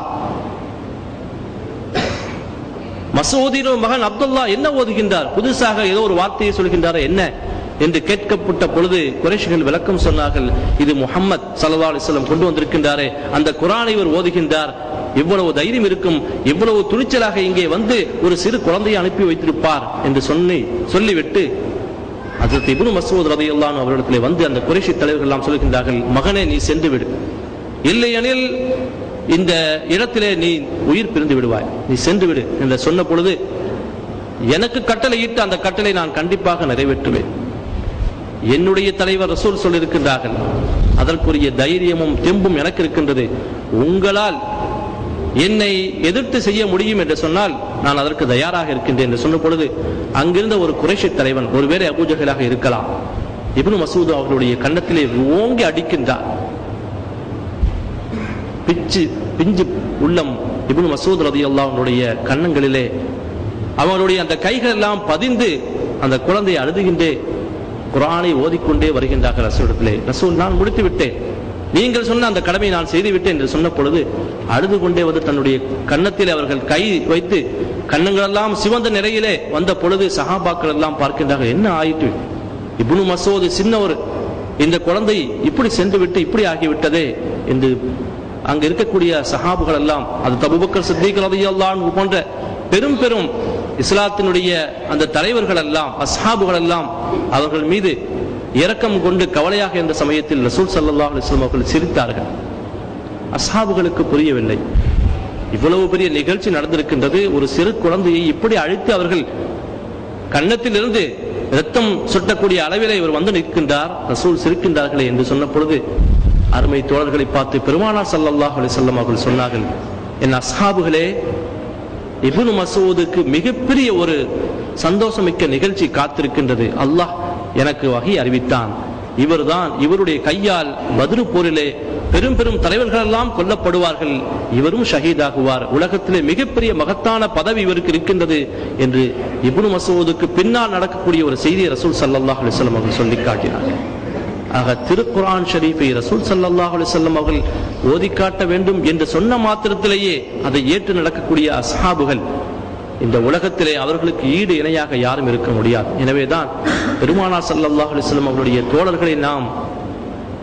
மசூதின் மகன் அப்துல்லா என்ன ஓதுகின்றார் புதுசாக ஏதோ ஒரு வார்த்தையை சொல்கின்றார் என்ன என்று கேட்கப்பட்ட பொழுது குறைஷிகள் விளக்கம் சொன்னார்கள் இது முகம்மது சல்லா அலிஸ்லம் கொண்டு வந்திருக்கின்றாரே அந்த குரானை இவர் ஓதுகின்றார் இவ்வளவு தைரியம் இருக்கும் இவ்வளவு துணிச்சலாக இங்கே வந்து ஒரு சிறு குழந்தையை அனுப்பி வைத்திருப்பார் என்று சொல்லி சொல்லிவிட்டு அதற்கு இப்னு மசூத் ரதையெல்லாம் அவரிடத்தில் வந்து அந்த குறைஷி தலைவர்கள் எல்லாம் சொல்கின்றார்கள் மகனே நீ சென்று விடு இல்லையெனில் இந்த இடத்திலே நீ உயிர் பிரிந்து விடுவாய் நீ சென்று விடு என்று சொன்ன பொழுது எனக்கு கட்டளையிட்டு அந்த கட்டளை நான் கண்டிப்பாக நிறைவேற்றுவேன் என்னுடைய தலைவர் ரசூல் சொல்லியிருக்கின்றார்கள் அதற்குரிய தைரியமும் தெம்பும் எனக்கு இருக்கின்றது உங்களால் என்னை எதிர்த்து செய்ய முடியும் என்று சொன்னால் நான் அதற்கு தயாராக இருக்கின்றேன் என்று சொன்ன பொழுது அங்கிருந்த ஒரு குறைஷி தலைவன் ஒருவேளை அபூஜகலாக இருக்கலாம் இப்னு மசூத் அவர்களுடைய கன்னத்திலே ஓங்கி அடிக்கின்றார் பிச்சு பிஞ்சு உள்ளம் இப்னு மசூத் ரதி அல்லாஹனுடைய கன்னங்களிலே அவனுடைய அந்த கைகள் எல்லாம் பதிந்து அந்த குழந்தையை அழுதுகின்றே குரானை ஓதிக்கொண்டே வருகின்றார்கள் ரசூலிடத்திலே ரசூல் நான் முடித்து விட்டேன் நீங்கள் சொன்ன அந்த கடமை நான் செய்து விட்டேன் என்று சொன்ன பொழுது அழுது கொண்டே வந்து தன்னுடைய கன்னத்தில் அவர்கள் கை வைத்து கண்ணங்களெல்லாம் சிவந்த நிலையிலே வந்த பொழுது சஹாபாக்கள் எல்லாம் பார்க்கின்றார்கள் என்ன ஆயிற்று இப்னு மசோது சின்னவர் இந்த குழந்தை இப்படி சென்று விட்டு இப்படி ஆகிவிட்டதே என்று அங்க இருக்கக்கூடிய சஹாபுகள் எல்லாம் அது தபுபக்கர் சித்திக் ரலியல்லாஹு அன்ஹு போன்ற பெரும் பெரும் இஸ்லாத்தினுடைய அந்த தலைவர்கள் எல்லாம் அஸ்ஹாபுகள் எல்லாம் அவர்கள் மீது இரக்கம் கொண்டு கவலையாக இருந்த சமயத்தில் ரசூல் ஸல்லல்லாஹு அலைஹி வஸல்லம் அவர்கள் சிரித்தார்கள் அஸ்ஹாபுகளுக்கு புரியவில்லை இவ்வளவு பெரிய நிகழ்ச்சி நடந்திருக்கின்றது ஒரு சிறு குழந்தையை இப்படி அழித்து அவர்கள் கன்னத்திலிருந்து ரத்தம் சுட்டக்கூடிய அளவிலே இவர் வந்து நிற்கின்றார் ரசூல் சிரிக்கின்றார்களே என்று சொன்ன பொழுது அருமை தோழர்களை பார்த்து பெருமானார் ஸல்லல்லாஹு அலைஹி வஸல்லம் அவர்கள் சொன்னார்கள் என் அஸ்ஹாபுகளே இப்னு மசூதுக்கு மிகப்பெரிய ஒரு சந்தோஷமிக்க நிகழ்ச்சி காத்திருக்கின்றது அல்லாஹ் எனக்கு வகை அறிவித்தான் இவர்தான் இவருடைய கையால் பத்ரு போரிலே பெரும் பெரும் தலைவர்கள் எல்லாம் கொல்லப்படுவார்கள் இவரும் ஷஹீதாகுவார் உலகத்திலே மிகப்பெரிய மகத்தான பதவி இவருக்கு இருக்கின்றது என்று இப்னு மசூதுக்கு பின்னால் நடக்கக்கூடிய ஒரு செய்தியை ரசூல் ஸல்லல்லாஹு அலைஹி வஸல்லம் அவர்கள் சொல்லி காட்டினார்கள் ஆக திருக்குரான் ஷரீஃபை ரசூல் ஸல்லல்லாஹு அலைஹி வஸல்லம் அவர்கள் ஓதி காட்ட வேண்டும் என்று சொன்ன மாத்திரத்திலேயே அதை ஏற்று நடக்கக்கூடிய அஸ்ஹாபுகள் இந்த உலகத்திலே அவர்களுக்கு ஈடு இணையாக யாரும் இருக்க முடியாது எனவேதான் பெருமானார் ஸல்லல்லாஹு அலைஹி வஸல்லம் அவர்களுடைய தோழர்களை நாம்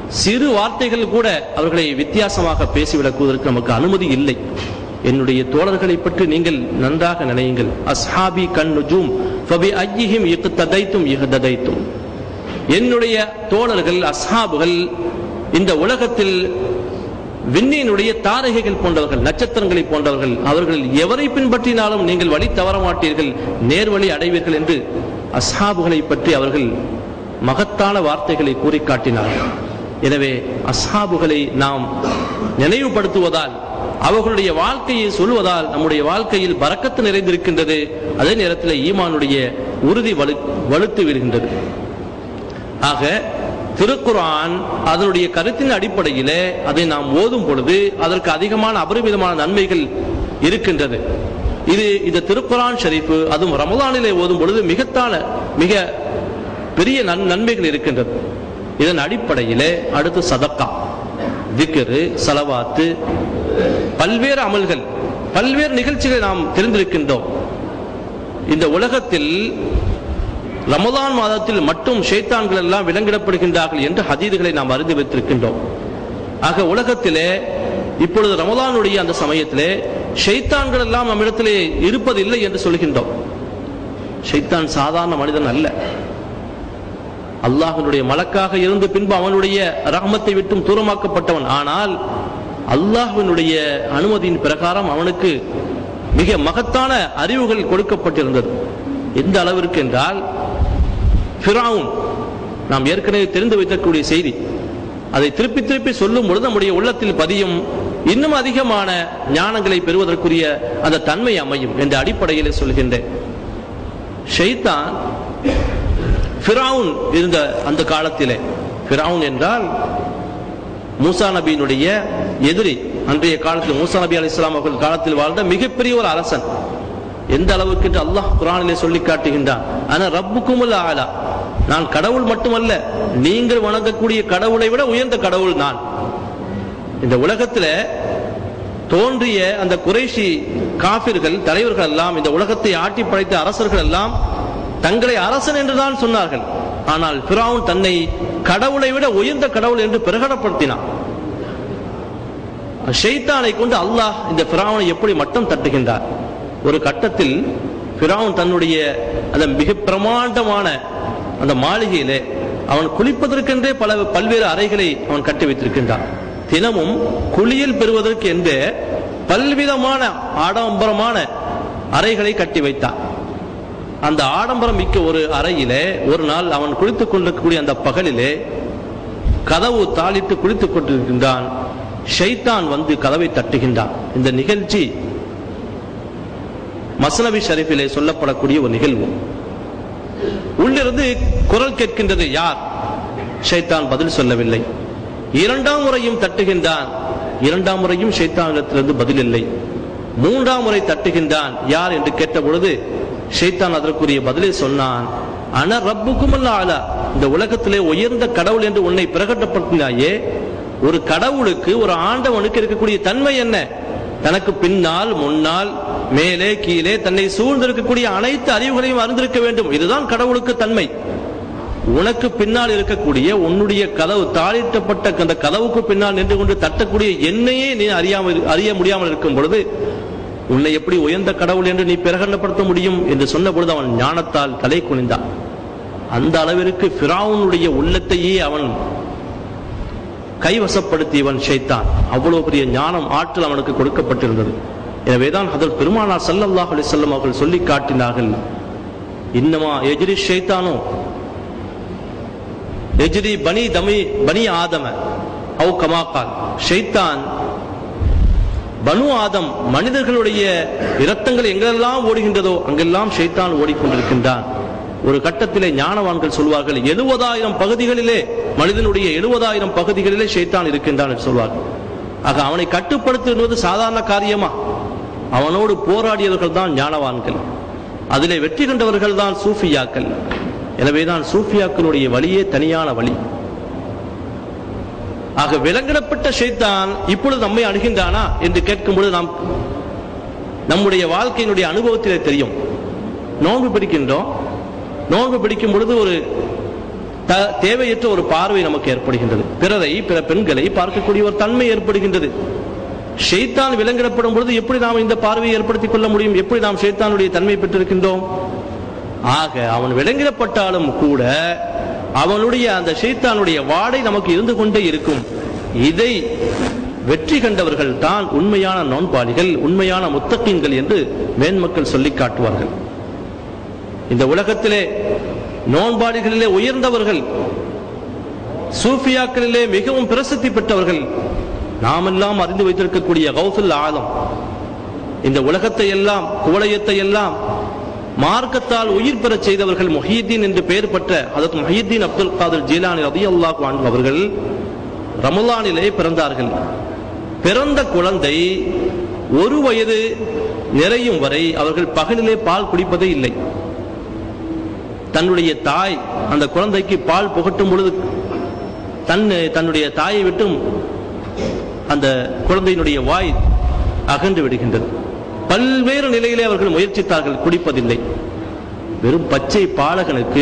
சிறு வார்த்தைகள் கூட அவர்களை வித்தியாசமாக பேசிவிடக்குவதற்கு நமக்கு அனுமதி இல்லை என்னுடைய தோழர்களை பற்றி நீங்கள் நன்றாக நினையுங்கள் அஸ்ஹாபி கண் நுஜூம் ஃபபி ஐயிஹிம் இக்ததைத்தும் இஹ்ததைத்தும் என்னுடைய தோழர்கள் அஸ்ஹாபுகள் இந்த உலகத்தில் விண்ணினுடைய தாரகைகள் போன்றவர்கள் நட்சத்திரங்களை போன்றவர்கள் அவர்கள் எவரை பின்பற்றினாலும் நீங்கள் வழி தவற மாட்டீர்கள் நேர்வழி அடைவீர்கள் என்று அஸ்ஹாபுகளை பற்றி அவர்கள் மகத்தான வார்த்தைகளை கூறி காட்டினார்கள் எனவே அஸ்ஹாபுகளை நாம் நினைவுபடுத்துவதால் அவர்களுடைய வாழ்க்கையை சொல்வதால் நம்முடைய வாழ்க்கையில் பறக்கத்து நிறைந்திருக்கின்றது அதே நேரத்தில் ஈமானுடைய உறுதி வலு வலுத்து விடுகின்றது ஆக திருக்குரான் அதனுடைய கருத்தின் அடிப்படையிலே அதை நாம் ஓதும் பொழுது அதற்கு அதிகமான அபரிமிதமான நன்மைகள் இருக்கின்றது இது இந்த திருக்குரான் ஷரீஃபு அதுவும் ரமதானிலே ஓதும் பொழுது மிகத்தான மிக பெரிய நன் நன்மைகள் இருக்கின்றது இதன் அடிப்படையிலே அடுத்து சதக்கா திக்ரு சலவாத்து பல்வேறு அமல்கள் பல்வேறு நிகழ்ச்சிகளை நாம் தெரிந்திருக்கின்றோம் இந்த உலகத்தில் ரமதான் மாதத்தில் மட்டும் ஷைத்தான்கள் எல்லாம் விலங்கிடப்படுகின்றார்கள் என்று ஹதீதுகளை நாம் அறிந்து வைத்திருக்கின்றோம் ஆக உலகத்திலே இப்பொழுது ரமதானுடைய அந்த சமயத்திலே ஷைத்தான்கள் எல்லாம் நம்மிடத்திலே இருப்பதில்லை என்று சொல்கின்றோம் ஷைத்தான் சாதாரண மனிதன் அல்ல அல்லாஹனுடைய மலக்காக இருந்து பின்பு அவனுடைய ரஹமத்தை விட்டும் தூரமாக்கப்பட்டவன் ஆனால் அல்லாஹ்வினுடைய அனுமதியின் பிரகாரம் அவனுக்கு மிக மகத்தான அறிவுகள் கொடுக்கப்பட்டிருந்தது எந்த அளவிற்கு என்றால் ஃபிரவுன் நாம் ஏற்கனவே தெரிந்து வைக்கக்கூடிய செய்தி அதை திருப்பி திருப்பி சொல்லும் பொழுது நம்முடைய உள்ளத்தில் பதியும் இன்னும் அதிகமான ஞானங்களை பெறுவதற்குரிய அந்த தன்மை அமையும் என்ற அடிப்படையில் சொல்கின்றேன் ஷைத்தான் ஃபிரவுன் இருந்த அந்த காலத்திலே ஃபிரவுன் என்றால் மூசா நபியினுடைய எதிரி அன்றைய காலத்தில் மூசா நபி அலி இஸ்லாம் அவர்கள் காலத்தில் வாழ்ந்த மிகப்பெரிய ஒரு அரசன் எந்த அளவுக்கு என்று அல்லாஹ் குரானிலே சொல்லி காட்டுகின்றான் ஆனா ரப்புக்கும் ஆலா நான் கடவுள் மட்டுமல்ல நீங்கள் வணங்கக்கூடிய கடவுளை விட உயர்ந்த கடவுள் நான் இந்த உலகத்துல தோன்றிய அந்த குறைஷி காபிர்கள் தலைவர்கள் எல்லாம் இந்த உலகத்தை ஆட்டி படைத்த அரசர்கள் எல்லாம் தங்களை அரசன் என்றுதான் சொன்னார்கள் ஆனால் பிராவுன் தன்னை கடவுளை விட உயர்ந்த கடவுள் என்று பிரகடப்படுத்தினான் ஷெய்தானை கொண்டு அல்லாஹ் இந்த பிராவனை எப்படி மட்டம் தட்டுகின்றார் ஒரு கட்டத்தில் பிராவன் தன்னுடைய அந்த மிக பிரமாண்டமான அந்த மாளிகையிலே அவன் குளிப்பதற்கென்றே பல பல்வேறு அறைகளை அவன் கட்டி வைத்திருக்கின்றான் தினமும் குளியல் பெறுவதற்கு என்று பல்விதமான ஆடம்பரமான அறைகளை கட்டி வைத்தான் அந்த ஆடம்பரம் மிக்க ஒரு அறையிலே ஒரு நாள் அவன் குளித்துக் கொண்டிருக்கக்கூடிய அந்த பகலிலே கதவு தாளிட்டு குளித்துக் கொண்டிருக்கின்றான் ஷைத்தான் வந்து கதவை தட்டுகின்றான் இந்த நிகழ்ச்சி மசனவி ஷரீஃபிலே சொல்லப்படக்கூடிய ஒரு நிகழ்வு உள்ளிருந்து குரல் கேட்கின்றது யார் ஷைத்தான் பதில் சொல்லவில்லை இரண்டாம் முறையும் தட்டுகின்றான் இரண்டாம் முறையும் ஷைத்தானிடத்திலிருந்து பதில் இல்லை மூன்றாம் முறை தட்டுகின்றான் யார் என்று கேட்ட பொழுது ஷைத்தான் அதற்குரிய பதிலை சொன்னான் அன ரப்புக்கும் ஆலா இந்த உலகத்திலே உயர்ந்த கடவுள் என்று உன்னை பிரகடப்படுத்தினாயே ஒரு கடவுளுக்கு ஒரு ஆண்டவனுக்கு இருக்கக்கூடிய தன்மை என்ன தனக்கு பின்னால் முன்னால் மேலே கீழே தன்னை சூழ்ந்திருக்கக்கூடிய அனைத்து அறிவுகளையும் அறிந்திருக்க வேண்டும் இதுதான் கடவுளுக்கு தன்மை உனக்கு பின்னால் இருக்கக்கூடிய உன்னுடைய கதவு தாளிட்டப்பட்ட அந்த கதவுக்கு பின்னால் நின்று கொண்டு தட்டக்கூடிய என்னையே நீ அறியாமல் அறிய முடியாமல் இருக்கும் பொழுது உன்னை எப்படி உயர்ந்த கடவுள் என்று நீ பிரகடனப்படுத்த முடியும் என்று சொன்ன பொழுது அவன் ஞானத்தால் தலை குனிந்தான் அந்த அளவிற்கு பிராவுனுடைய உள்ளத்தையே அவன் கைவசப்படுத்தியவன் ஷைத்தான் அவ்வளவு பெரிய ஞானம் ஆற்றல் அவனுக்கு கொடுக்கப்பட்டிருந்தது எனவேதான் அதில் பெருமானார் சல்லல்லாஹ் அலிசல்லம் அவர்கள் சொல்லி காட்டினார்கள் இன்னமா எஜிரி ஷைத்தானோ எஜிரி பனி தமி பனி ஆதம அவு கமாக்கால் ஷைத்தான் பனு ஆதம் மனிதர்களுடைய இரத்தங்கள் எங்கெல்லாம் ஓடுகின்றதோ அங்கெல்லாம் ஷைத்தான் ஓடிக்கொண்டிருக்கின்றான் ஒரு கட்டத்திலே ஞானவான்கள் சொல்வார்கள் எழுபதாயிரம் பகுதிகளிலே மனிதனுடைய எழுபதாயிரம் பகுதிகளிலே ஷைத்தான் இருக்கின்றான் என்று சொல்வார்கள் ஆக அவனை கட்டுப்படுத்துவது சாதாரண காரியமா அவனோடு போராடியவர்கள் தான் ஞானவான்கள் அதிலே வெற்றி கண்டவர்கள் தான் சூஃபியாக்கள் எனவேதான் சூஃபியாக்களுடைய வழியே தனியான வழி ஆக விலங்கிடப்பட்ட ஷைத்தான் இப்பொழுது நம்மை அணுகின்றானா என்று கேட்கும்பொழுது நாம் நம்முடைய வாழ்க்கையினுடைய அனுபவத்திலே தெரியும் நோன்பு பிடிக்கின்றோம் நோன்பு பிடிக்கும் பொழுது ஒரு த- தேவையற்ற ஒரு பார்வை நமக்கு ஏற்படுகின்றது பிறரை பிற பெண்களை பார்க்கக்கூடிய ஒரு தன்மை ஏற்படுகின்றது ஷைத்தான் விலங்கிடப்படும் பொழுது எப்படி நாம் இந்த பார்வையை ஏற்படுத்திக் கொள்ள முடியும் எப்படி நாம் ஷைத்தானுடைய தன்மை பெற்றிருக்கின்றோம் ஆக அவன் விலங்கிடப்பட்டாலும் கூட அவனுடைய அந்த ஷைத்தானுடைய வாடை நமக்கு இருந்து கொண்டே இருக்கும் இதை வெற்றி கண்டவர்கள் தான் உண்மையான நோன்பாளிகள் உண்மையான முத்தகீன்கள் என்று மேன்மக்கள் சொல்லிக் காட்டுவார்கள் இந்த உலகத்திலே நோன்பாளிகளிலே உயர்ந்தவர்கள் சூஃபியாக்களிலே மிகவும் பிரசித்தி பெற்றவர்கள் நாமெல்லாம் அறிந்து வைத்திருக்கக்கூடிய கௌசுல் ஆலம் இந்த உலகத்தை எல்லாம் குவளையத்தை எல்லாம் மார்க்கத்தால் உயிர் பெறச் செய்தவர்கள் மொஹீத்தீன் என்று பெயர் பெற்ற அதற்கு மொஹீத்தீன் அப்துல் காதர் ஜீலானி ரதி அல்லாஹ் அவர்கள் ரமலானிலே பிறந்தார்கள் பிறந்த குழந்தை ஒரு வயது நிறையும் வரை அவர்கள் பகலிலே பால் குடிப்பதே இல்லை தன்னுடைய தாய் அந்த குழந்தைக்கு பால் புகட்டும் பொழுது தன் தன்னுடைய தாயை விட்டும் அந்த குழந்தையினுடைய வாய் அகன்று விடுகின்றது பல்வேறு நிலையிலே அவர்கள் முயற்சித்தார்கள் குடிப்பதில்லை வெறும் பச்சை பாலகனுக்கு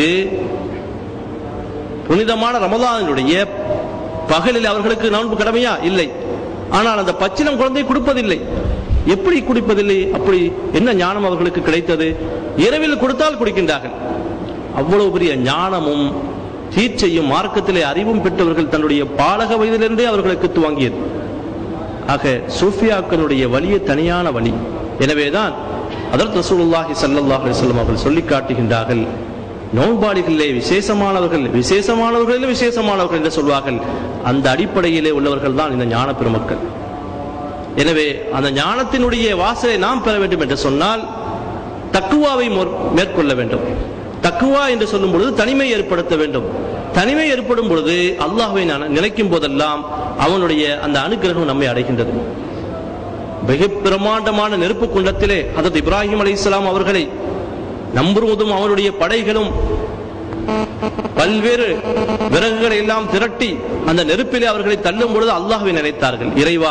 புனிதமான ரமதானினுடைய பகலில் அவர்களுக்கு நோன்பு கடமையா இல்லை ஆனால் அந்த பச்சிலம் குழந்தை கொடுப்பதில்லை எப்படி குடிப்பதில்லை அப்படி என்ன ஞானம் அவர்களுக்கு கிடைத்தது இரவில் கொடுத்தால் குடிக்கின்றார்கள் அவ்வளவு பெரிய ஞானமும் தீட்சையும் மார்க்கத்திலே அறிவும் பெற்றவர்கள் தன்னுடைய பாலக வயதிலிருந்தே அவர்களுக்கு துவங்கியது ஆக சூஃபியாக்களுடைய வழியே தனியான வழி எனவேதான் அதற்கு ரசூலுல்லாஹி ஸல்லல்லாஹு அலைஹி வஸல்லம் அவர்கள் சொல்லி காட்டுகின்றார்கள் நோன்பாளிகளிலே விசேஷமானவர்கள் விசேஷமானவர்களில் விசேஷமானவர்கள் என்று சொல்வார்கள் அந்த அடிப்படையிலே உள்ளவர்கள் தான் இந்த ஞான பெருமக்கள் எனவே அந்த ஞானத்தினுடைய வாசலை நாம் பெற வேண்டும் என்று சொன்னால் தக்குவாவை மோர்- மேற்கொள்ள வேண்டும் தக்குவா என்று சொல்லும் பொழுது தனிமை ஏற்படுத்த வேண்டும் தனிமை ஏற்படும் பொழுது அல்லாஹ்வை நான் நினைக்கும் போதெல்லாம் அவனுடைய அந்த அனுக்கிரகம் நம்மை அடைகின்றது மிக பிரமாண்டமான நெருப்பு குண்டத்திலே அதற்கு இப்ராஹிம் அலைஹிஸ்ஸலாம் அவர்களை நம்புவதும் அவருடைய படைகளும் பல்வேறு விறகுகளை எல்லாம் திரட்டி அந்த நெருப்பிலே அவர்களை தள்ளும் பொழுது அல்லாஹ்வை நினைத்தார்கள் இறைவா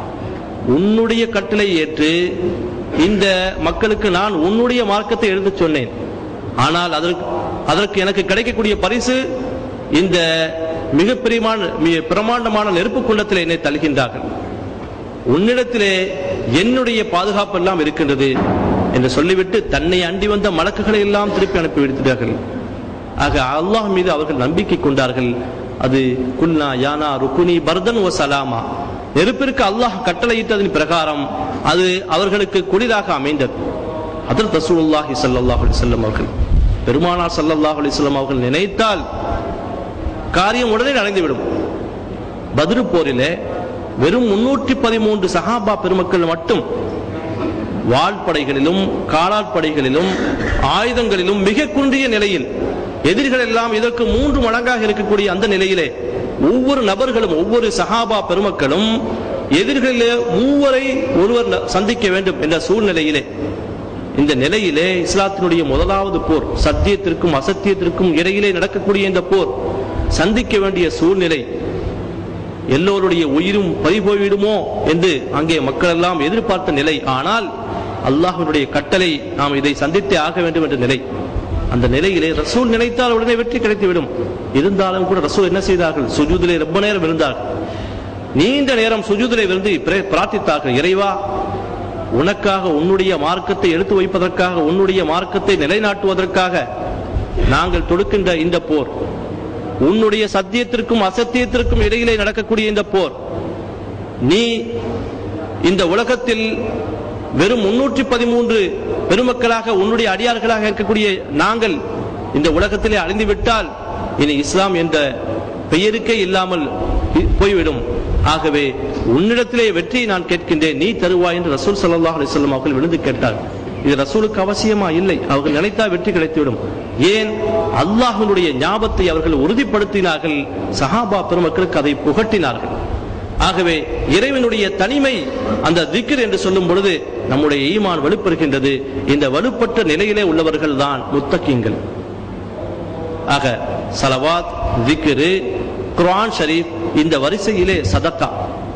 உன்னுடைய கட்டளை ஏற்று இந்த மக்களுக்கு நான் உன்னுடைய மார்க்கத்தை எழுதச் சொன்னேன் ஆனால் அதற்கு அதற்கு எனக்கு கிடைக்கக்கூடிய பரிசு இந்த மிக பிரியமான மிக பிரமாண்டமான நெருப்பு குண்டத்தில் என்னை தள்ளுகின்றார்கள் உன்னிடத்திலே என்னுடைய பாதுகாப்பு எல்லாம் இருக்கின்றது என்று சொல்லிவிட்டு தன்னை அண்டி வந்த மலக்குகளை எல்லாம் திருப்பி அனுப்பி விடுத்தார்கள் ஆக அல்லாஹ் மீது அவர்கள் நம்பிக்கை கொண்டார்கள் அது குன்னா யானா ருக்குனி பர்தன் ஓ சலாமா நெருப்பிற்கு அல்லாஹ் கட்டளையிட்டதன் பிரகாரம் அது அவர்களுக்கு குளிராக அமைந்தது அதில் ரசூலுல்லாஹி ஸல்லல்லாஹு அலைஹி வஸல்லம் அவர்கள் பெருமானார் ஸல்லல்லாஹு அலைஹி வஸல்லம் அவர்கள் நினைத்தால் காரியம் உடனே நடந்துவிடும் பத்ரு போரிலே வெறும் முன்னூற்றி பதிமூன்று சஹாபா பெருமக்கள் மட்டும் வாள்படைகளிலும் காலாட்படைகளிலும் ஆயுதங்களிலும் மிக குன்றிய நிலையில் எதிரிகள் எல்லாம் இதற்கு மூன்று மடங்காக இருக்கக்கூடிய அந்த நிலையிலே ஒவ்வொரு நபர்களும் ஒவ்வொரு சஹாபா பெருமக்களும் எதிர்களிலே மூவரை ஒருவர் ந- சந்திக்க வேண்டும் என்ற சூழ்நிலையிலே இந்த நிலையிலே இஸ்லாத்தினுடைய முதலாவது போர் சத்தியத்திற்கும் அசத்தியத்திற்கும் இடையிலே நடக்கக்கூடிய இந்த போர் சந்திக்க வேண்டிய சூழ்நிலை எல்லோருடைய உயிரும் பறிபோய்விடுமோ என்று அங்கே மக்கள் எல்லாம் எதிர்பார்த்த நிலை ஆனால் அல்லாஹ்வினுடைய கட்டளை நாம் இதை சந்தித்தே ஆக வேண்டும் என்ற நிலை அந்த நிலையிலே ரசூல் நினைத்தால் உடனே வெற்றி கிடைத்துவிடும் இருந்தாலும் கூட ரசூல் என்ன செய்தார்கள் சுஜூதிலே ரொம்ப நேரம் இருந்தார்கள் நீண்ட நேரம் சுஜூதிலே இருந்து பிரே- பிரார்த்தித்தார்கள் இறைவா உனக்காக உன்னுடைய மார்க்கத்தை எடுத்து வைப்பதற்காக உன்னுடைய மார்க்கத்தை நிலைநாட்டுவதற்காக நாங்கள் தொடுக்கின்ற இந்த போர் உன்னுடைய சத்தியத்திற்கும் அசத்தியத்திற்கும் இடையிலே நடக்கக்கூடிய இந்த போர் நீ இந்த உலகத்தில் வெறும் முன்னூற்றி பதிமூன்று பெருமக்களாக உன்னுடைய அடியார்களாக இருக்கக்கூடிய நாங்கள் இந்த உலகத்திலே அழிந்து விட்டால் இனி இஸ்லாம் என்ற பெயருக்கே இல்லாமல் இ- போய்விடும் ஆகவே உன்னிடத்திலே வெற்றியை நான் கேட்கின்றேன் நீ தருவாய் என்று ரசூல் ஸல்லல்லாஹு அலைஹி வஸல்லம் அவர்கள் விழுந்து கேட்டார் இது ரசூலுக்கு அவசியமா இல்லை அவர்கள் நினைத்தால் வெற்றி கிடைத்துவிடும் ஏன் அல்லாஹ்வினுடைய ஞாபத்தை அவர்கள் உறுதிப்படுத்தினார்கள் சஹாபா பெருமக்களுக்கு அதை புகட்டினார்கள் ஆகவே இறைவனுடைய தனிமை அந்த திக்ர் என்று சொல்லும் பொழுது நம்முடைய ஈமான் வலுப்பெறுகின்றது இந்த வலுப்பட்ட நிலையிலே உள்ளவர்கள் தான் முத்தக்கிங்கள் ஆக சலவாத் திக்ரு குர்ஆன் ஷரீஃப் இந்த வரிசையிலே சதக்கா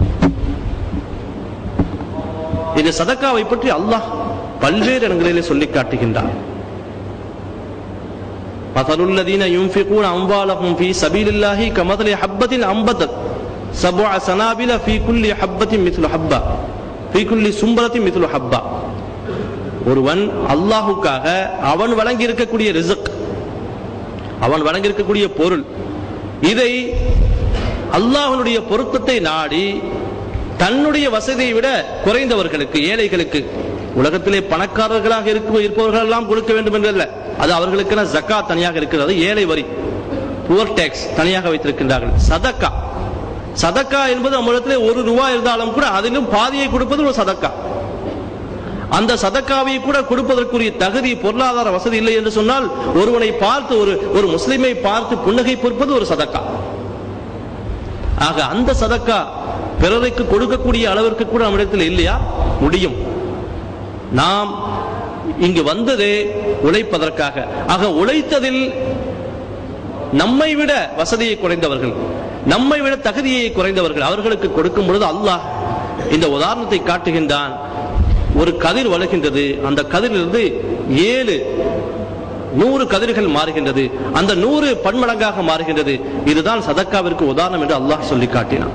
இந்த சதக்காவை பற்றி அல்லாஹ் பல்வேறு இடங்களிலே சொல்லி காட்டுகின்றான் مثل الذين ينفقون أموالهم في سبيل الله كمثل حبة أنبتت سبع سنابل في كل حبة مثل حبة في كل سنبلة مثل حبة ஒருவன் அல்லாஹுக்காக அவன் வழங்கி இருக்கக்கூடிய ரிசக் அவன் வழங்கி இருக்கக்கூடிய பொருள் இதை அல்லாஹனுடைய பொருத்தத்தை நாடி தன்னுடைய வசதியை விட குறைந்தவர்களுக்கு ஏழைகளுக்கு உலகத்திலே பணக்காரர்களாக இருக்க இருப்பவர்கள் எல்லாம் கொடுக்க வேண்டும் என்றல்ல அது அவர்களுக்கென ஜக்கா தனியாக இருக்கிறது ஏழை வரி புவர் டேக்ஸ் தனியாக வைத்திருக்கின்றார்கள் சதக்கா சதக்கா என்பது நம்மிடத்திலே ஒரு ரூபாய் இருந்தாலும் கூட அதிலும் பாதியை கொடுப்பது ஒரு சதக்கா அந்த சதக்காவை கூட கொடுப்பதற்குரிய தகுதி பொருளாதார வசதி இல்லை என்று சொன்னால் ஒருவனை பார்த்து ஒரு ஒரு முஸ்லிமை பார்த்து புன்னகை பொறுப்பது ஒரு சதக்கா ஆக அந்த சதக்கா பிறருக்கு கொடுக்கக்கூடிய அளவிற்கு கூட நம்மிடத்தில் இல்லையா முடியும் நாம் இங்கு வந்ததே உழைப்பதற்காக ஆக உழைத்ததில் நம்மை விட வசதியை குறைந்தவர்கள் நம்மை விட தகுதியை குறைந்தவர்கள் அவர்களுக்கு கொடுக்கும் பொழுது அல்லாஹ் இந்த உதாரணத்தை காட்டுகின்றான் ஒரு கதிர் வளர்கின்றது அந்த கதிரிலிருந்து ஏழு நூறு கதிர்கள் மாறுகின்றது அந்த நூறு பன்மடங்காக மாறுகின்றது இதுதான் சதக்காவிற்கு உதாரணம் என்று அல்லாஹ் சொல்லி காட்டினான்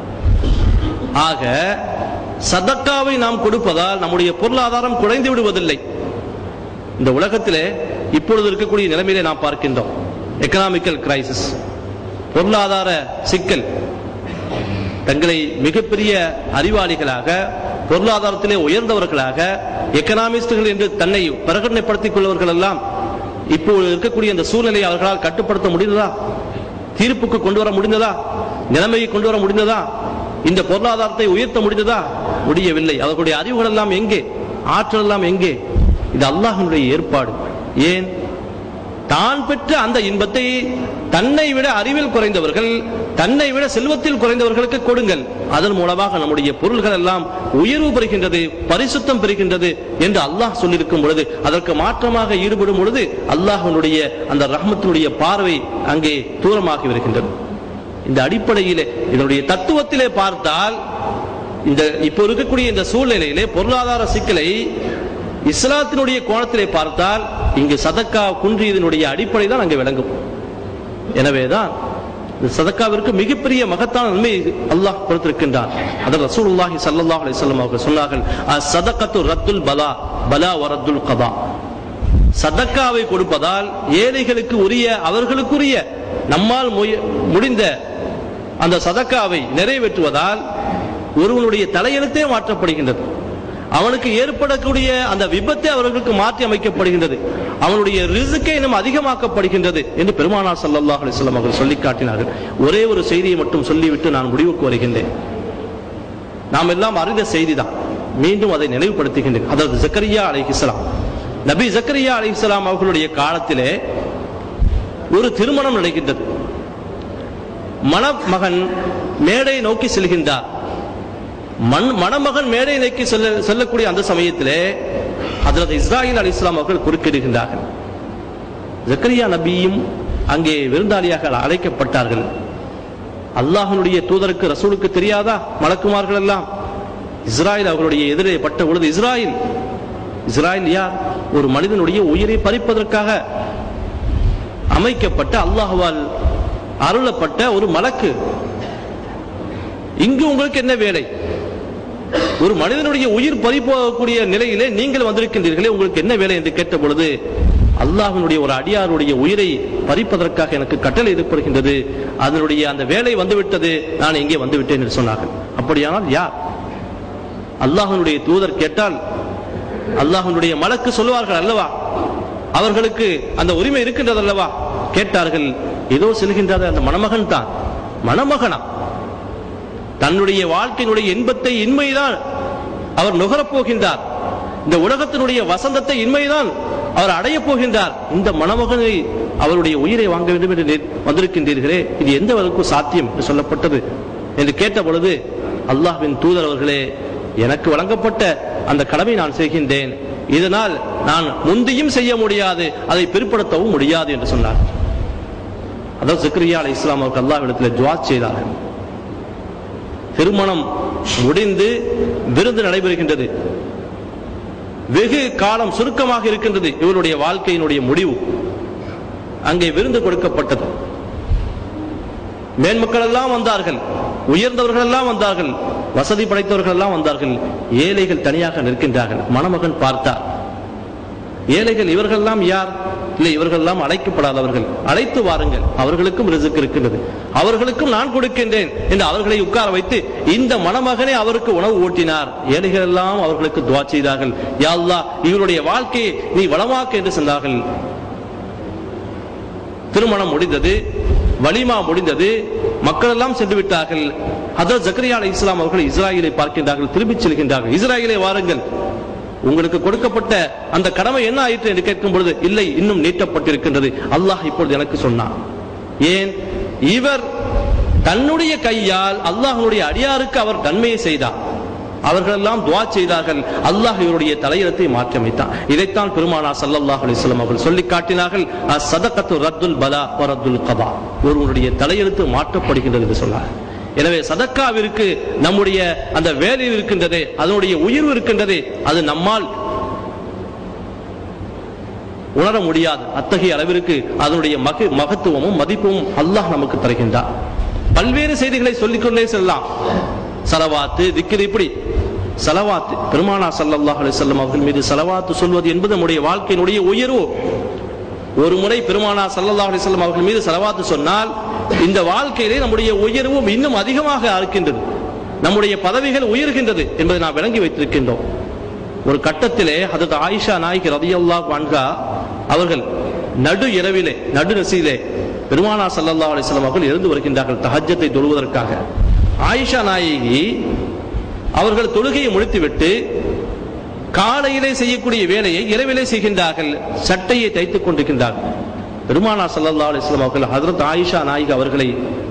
ஆக சதக்காவை நாம் கொடுப்பதால் நம்முடைய பொருளாதாரம் குறைந்து விடுவதில்லை இந்த உலகத்திலே இப்பொழுது இருக்கக்கூடிய நிலைமையிலே நாம் பார்க்கின்றோம் எக்கனாமிக்கல் கிரைசிஸ் பொருளாதார சிக்கல் தங்களை மிகப்பெரிய அறிவாளிகளாக பொருளாதாரத்திலே உயர்ந்தவர்களாக எக்கனாமிஸ்டுகள் என்று தன்னை பிரகடனைப்படுத்திக் கொள்வர்கள் எல்லாம் இப்போ இருக்கக்கூடிய இந்த சூழ்நிலையை அவர்களால் கட்டுப்படுத்த முடிந்ததா தீர்ப்புக்கு கொண்டு வர முடிந்ததா நிலைமையை கொண்டு வர முடிந்ததா இந்த பொருளாதாரத்தை உயர்த்த முடிந்ததா முடியவில்லை அவர்களுடைய அறிவுகள் எல்லாம் எங்கே ஆற்றல் எல்லாம் எங்கே இது அல்லாஹனுடைய ஏற்பாடு ஏன் தான் பெற்ற அந்த இன்பத்தை தன்னை விட அறிவில் குறைந்தவர்கள் தன்னை விட செல்வத்தில் குறைந்தவர்களுக்கு கொடுங்கள் அதன் மூலமாக நம்முடைய பொருள்கள் எல்லாம் உயர்வு பெறுகின்றது பரிசுத்தம் பெறுகின்றது என்று அல்லாஹ் சொல்லியிருக்கும் பொழுது அதற்கு மாற்றமாக ஈடுபடும் பொழுது அல்லாஹனுடைய அந்த ரஹ்மத்தினுடைய பார்வை அங்கே தூரமாகி வருகின்றது இந்த அடிப்படையிலே இதனுடைய தத்துவத்திலே பார்த்தால் இந்த இப்போ இருக்கக்கூடிய இந்த சூழ்நிலையிலே பொருளாதார சிக்கலை இஸ்லாத்தினுடைய கோணத்திலே பார்த்தால் இங்கு சதக்கா குன்றியதனுடைய அடிப்படை தான் அங்கே விளங்கும் எனவேதான் சதக்காவிற்கு மிகப்பெரிய மகத்தான நன்மை அல்லாஹ் கொடுத்திருக்கின்றான் அதில் ரசூலுல்லாஹி ஸல்லல்லாஹு அலைஹி வஸல்லம் அவர்கள் சொன்னார்கள் சதக்கத்து ரத்துல் பலா பலா வரத்துல் கதா சதக்காவை கொடுப்பதால் ஏழைகளுக்கு உரிய அவர்களுக்குரிய நம்மால் முடிந்த அந்த சதக்காவை நிறைவேற்றுவதால் ஒருவனுடைய தலையெழுத்தே மாற்றப்படுகின்றது அவனுக்கு ஏற்படக்கூடிய அந்த விபத்தை அவர்களுக்கு மாற்றி அமைக்கப்படுகின்றது அவனுடைய ரிசுக்கே இன்னும் அதிகமாக்கப்படுகின்றது என்று பெருமானார் சல்லல்லாஹ் அலிஸ்லாம் அவர்கள் சொல்லி காட்டினார்கள் ஒரே ஒரு செய்தியை மட்டும் சொல்லிவிட்டு நான் முடிவுக்கு வருகின்றேன் நாம் எல்லாம் அறிந்த செய்தி தான் மீண்டும் அதை நினைவுபடுத்துகின்றேன் அதாவது ஜக்கரியா அலிஹிஸ்லாம் நபி ஜக்கரியா அலிஹிஸ்லாம் அவர்களுடைய காலத்திலே ஒரு திருமணம் நடக்கின்றது மணமகன் மேடை நோக்கி செல்கின்றார் மண் மணமகன் மேடை நோக்கி செல்ல செல்லக்கூடிய அந்த சமயத்திலே ஹதரத் இஸ்ராயில் அலி இஸ்லாம் அவர்கள் குறுக்கிடுகின்றார்கள் ஜக்கரியா நபியும் அங்கே விருந்தாளியாக அழைக்கப்பட்டார்கள் அல்லாஹனுடைய தூதருக்கு ரசூலுக்கு தெரியாதா மலக்குமார்கள் எல்லாம் இஸ்ராயல் அவர்களுடைய எதிரே பட்ட பொழுது இஸ்ராயில் இஸ்ராயல் யார் ஒரு மனிதனுடைய உயிரை பறிப்பதற்காக அமைக்கப்பட்ட அல்லாஹுவால் அருளப்பட்ட ஒரு மலக்கு இங்கு உங்களுக்கு என்ன வேலை ஒரு மனிதனுடைய உயிர் பறிப்போகக்கூடிய நிலையிலே நீங்கள் வந்திருக்கின்றீர்களே உங்களுக்கு என்ன வேலை என்று கேட்ட பொழுது அல்லாஹினுடைய ஒரு அடியாருடைய உயிரை பறிப்பதற்காக எனக்கு கட்டளை ஏற்படுகின்றது அதனுடைய அந்த வேலை வந்துவிட்டது நான் எங்கே வந்துவிட்டேன் என்று சொன்னார்கள் அப்படியானால் யார் அல்லாஹனுடைய தூதர் கேட்டால் அல்லாஹனுடைய மலக்கு சொல்லுவார்கள் அல்லவா அவர்களுக்கு அந்த உரிமை இருக்கின்றது அல்லவா கேட்டார்கள் ஏதோ செல்கின்றது அந்த மணமகன் தான் மணமகனா தன்னுடைய வாழ்க்கையினுடைய இன்பத்தை இன்மைதான் அவர் நுகரப் போகின்றார் இந்த உலகத்தினுடைய வசந்தத்தை இன்மைதான் அவர் அடையப் போகின்றார் இந்த மணமகனை அவருடைய உயிரை வாங்க வேண்டும் என்று வந்திருக்கின்றீர்களே இது எந்த அளவுக்கு சாத்தியம் என்று சொல்லப்பட்டது என்று கேட்ட பொழுது அல்லாஹ்வின் தூதர் அவர்களே எனக்கு வழங்கப்பட்ட அந்த கடமை நான் செய்கின்றேன் இதனால் நான் முந்தியும் செய்ய முடியாது அதை பிற்படுத்தவும் முடியாது என்று சொன்னார் அதாவது சிக்ரியா அலை இஸ்லாம் அவருக்கு அல்லாஹ்விடத்தில் ஜுவா செய்தார்கள் திருமணம் முடிந்து விருந்து நடைபெறுகின்றது வெகு காலம் சுருக்கமாக இருக்கின்றது இவருடைய வாழ்க்கையினுடைய முடிவு அங்கே விருந்து கொடுக்கப்பட்டது மேன்மக்கள் எல்லாம் வந்தார்கள் உயர்ந்தவர்கள் எல்லாம் வந்தார்கள் வசதி படைத்தவர்கள் எல்லாம் வந்தார்கள் ஏழைகள் தனியாக நிற்கின்றார்கள் மணமகன் பார்த்தார் ஏழைகள் இவர்கள் எல்லாம் யார் இல்லை இவர்கள் எல்லாம் அழைக்கப்படாதவர்கள் அழைத்து வாருங்கள் அவர்களுக்கும் ரிசுக் இருக்கின்றது அவர்களுக்கும் நான் கொடுக்கின்றேன் என்று அவர்களை உட்கார வைத்து இந்த மணமகனே அவருக்கு உணவு ஊட்டினார் ஏழைகள் எல்லாம் அவர்களுக்கு துவா செய்தார்கள் யா அல்லாஹ் இவருடைய வாழ்க்கையை நீ வளமாக்கு என்று சொன்னார்கள் திருமணம் முடிந்தது வலிமா முடிந்தது மக்கள் எல்லாம் சென்று விட்டார்கள் ஹதரத் ஜக்கரியா அலை இஸ்லாம் அவர்கள் இஸ்ராயலை பார்க்கின்றார்கள் திரும்பிச் செல்கின்றார்கள் இஸ்ராயலை வாருங்கள் உங்களுக்கு கொடுக்கப்பட்ட அந்த கடமை என்ன ஆயிற்று என்று கேட்கும் பொழுது இல்லை இன்னும் நீட்டப்பட்டிருக்கின்றது அல்லாஹ் இப்பொழுது எனக்கு சொன்னான் ஏன் இவர் தன்னுடைய கையால் அல்லாஹ்வுடைய அடியாருக்கு அவர் நன்மையை செய்தார் அவர்கள் எல்லாம் துவா செய்தார்கள் அல்லாஹ் இவருடைய தலையிடத்தை மாற்றியமைத்தான் இதைத்தான் பெருமானா சல்லல்லாஹு அலைஹி வஸல்லம் அவர்கள் சொல்லி காட்டினார்கள் சதகத்து ரத்துல் பலா வரத்துல் கபா ஒருவருடைய தலையெழுத்து மாற்றப்படுகின்றது என்று சொன்னார் எனவே சதக்காவிற்கு நம்முடைய அந்த வேலை இருக்கின்றது அதனுடைய உயர்வு இருக்கின்றது அது நம்மால் உணர முடியாது அத்தகைய அளவிற்கு அதனுடைய மக மகத்துவமும் மதிப்பும் அல்லாஹ் நமக்கு தருகின்றார் பல்வேறு செய்திகளை சொல்லிக்கொண்டே செல்லலாம் சலவாத்து திக்கிர் இப்படி சலவாத்து பெருமானா சல்லல்லாஹு அலைஹி வஸல்லம் அவர்கள் மீது சலவாத்து சொல்வது என்பது நம்முடைய வாழ்க்கையினுடைய உயர்வு ஒரு முறை பெருமானா சல்லல்லாஹு அலைஹி வஸல்லம் அவர்கள் மீது சலவாத்து சொன்னால் இந்த வாழ்க்கையிலே நம்முடைய உயர்வும் இன்னும் அதிகமாக இருக்கின்றது நம்முடைய பதவிகள் உயர்கின்றது என்பதை நாம் விளங்கி வைத்திருக்கின்றோம் ஒரு கட்டத்திலே அதற்கு ஆயிஷா நாய்க்கு ரதியல்லாஹு அன்ஹா அவர்கள் நடு இரவிலே நடு நசியிலே பெருமானா சல்லல்லாஹு அலைஹி வஸல்லம் அவர்கள் இருந்து வருகின்றார்கள் தஹஜ்ஜத்தை தொழுவதற்காக ஆயிஷா நாயகி அவர்கள் தொழுகையை முடித்துவிட்டு காலையிலே செய்யக்கூடிய வேலையை இரவிலே செய்கின்றார்கள் சட்டையை தைத்துக் கொண்டிருக்கின்றார்கள் பெருமானா சல்லல்லா அலிஸ்லாம் அவர்கள் ஹதரத் ஆயிஷா நாயிக் அவர்களை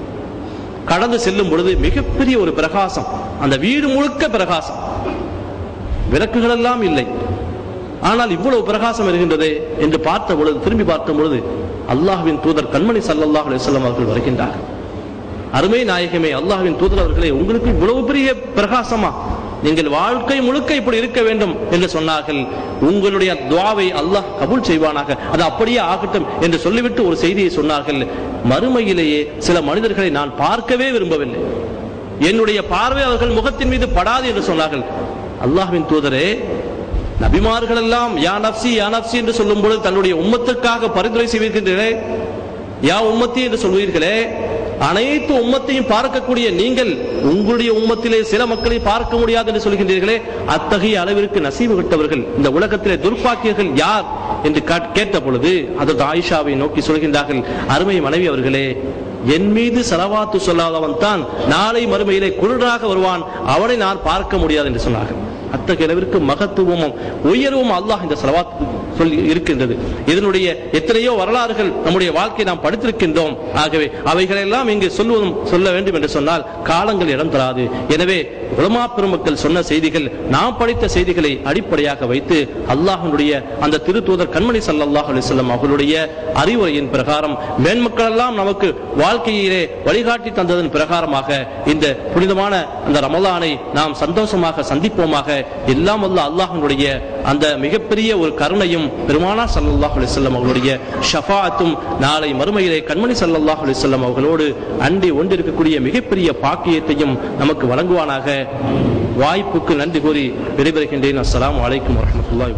கடந்து செல்லும் பொழுது மிகப்பெரிய ஒரு பிரகாசம் அந்த வீடு முழுக்க பிரகாசம் விளக்குகள் எல்லாம் இல்லை ஆனால் இவ்வளவு பிரகாசம் இருக்கின்றதே என்று பார்த்த பொழுது திரும்பி பார்த்த பொழுது அல்லாஹ்வின் தூதர் கண்மணி சல்லல்லாஹ் அலிஸ்லாம் அவர்கள் வருகின்றார்கள் அருமை நாயகமே அல்லாஹ்வின் தூதர் அவர்களே உங்களுக்கு இவ்வளவு பெரிய பிரகாசமா நீங்கள் வாழ்க்கை முழுக்க இப்படி இருக்க வேண்டும் என்று சொன்னார்கள் உங்களுடைய துவாவை அல்லாஹ் கபூல் செய்வானாக அது அப்படியே ஆகட்டும் என்று சொல்லிவிட்டு ஒரு செய்தியை சொன்னார்கள் மறுமையிலேயே சில மனிதர்களை நான் பார்க்கவே விரும்பவில்லை என்னுடைய பார்வை அவர்கள் முகத்தின் மீது படாது என்று சொன்னார்கள் அல்லாஹ்வின் தூதரே நபிமார்கள் எல்லாம் யா நப்சி யா நப்சி என்று சொல்லும் பொழுது தன்னுடைய உம்மத்துக்காக பரிந்துரை செய்வீர்களே யா உம்மத்தி என்று சொல்வீர்களே அனைத்து உம்மத்தையும் பார்க்கக்கூடிய நீங்கள் உங்களுடைய உம்மத்திலே சில மக்களை பார்க்க முடியாது என்று சொல்கின்றீர்களே அத்தகைய அளவிற்கு நசீவு விட்டவர்கள் இந்த உலகத்திலே துர்ப்பாக்கியர்கள் யார் என்று கேட்ட பொழுது அதற்கு ஆயிஷாவை நோக்கி சொல்கின்றார்கள் அருமை மனைவி அவர்களே என் மீது செலவாத்து சொல்லாதவன் தான் நாளை மறுமையிலே குருடாக வருவான் அவனை நான் பார்க்க முடியாது என்று சொன்னார்கள் அத்தகைய அளவிற்கு மகத்துவமும் உயர்வும் அல்லாஹ் இந்த செலவாத்து சொல்லி இருக்கின்றது இதனுடைய எத்தனையோ வரலாறுகள் நம்முடைய வாழ்க்கை நாம் படித்திருக்கின்றோம் ஆகவே அவைகளெல்லாம் இங்கு சொல்லுவதும் சொல்ல வேண்டும் என்று சொன்னால் காலங்கள் இடம் தராது எனவே உலமா பெருமக்கள் சொன்ன செய்திகள் நாம் படித்த செய்திகளை அடிப்படையாக வைத்து அல்லாஹனுடைய அந்த திருத்தூதர் கண்மணி சல்லாஹ் அலிசல்லம் அவர்களுடைய அறிவுரையின் பிரகாரம் மேன்மக்கள் எல்லாம் நமக்கு வாழ்க்கையிலே வழிகாட்டி தந்ததன் பிரகாரமாக இந்த புனிதமான அந்த ரமலானை நாம் சந்தோஷமாக சந்திப்போமாக எல்லாம் வல்ல அல்லாஹனுடைய அந்த மிகப்பெரிய ஒரு கருணையும் பெருமானா சல்லாஹ் அலிசல்லம் அவர்களுடைய ஷஃபாத்தும் நாளை மறுமையிலே கண்மணி சல்லாஹ் அலிசல்லம் அவர்களோடு அண்டி ஒன்றிருக்கக்கூடிய மிகப்பெரிய பாக்கியத்தையும் நமக்கு வழங்குவானாக வாய்ப்புக்கு நன்றி கூறி விடைபெறுகின்றேன் அஸ்லாம் வலைக்கம் வரமத்துல்லாஹி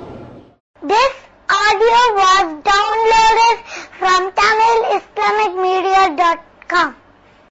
This audio was downloaded from TamilIslamicMedia.com.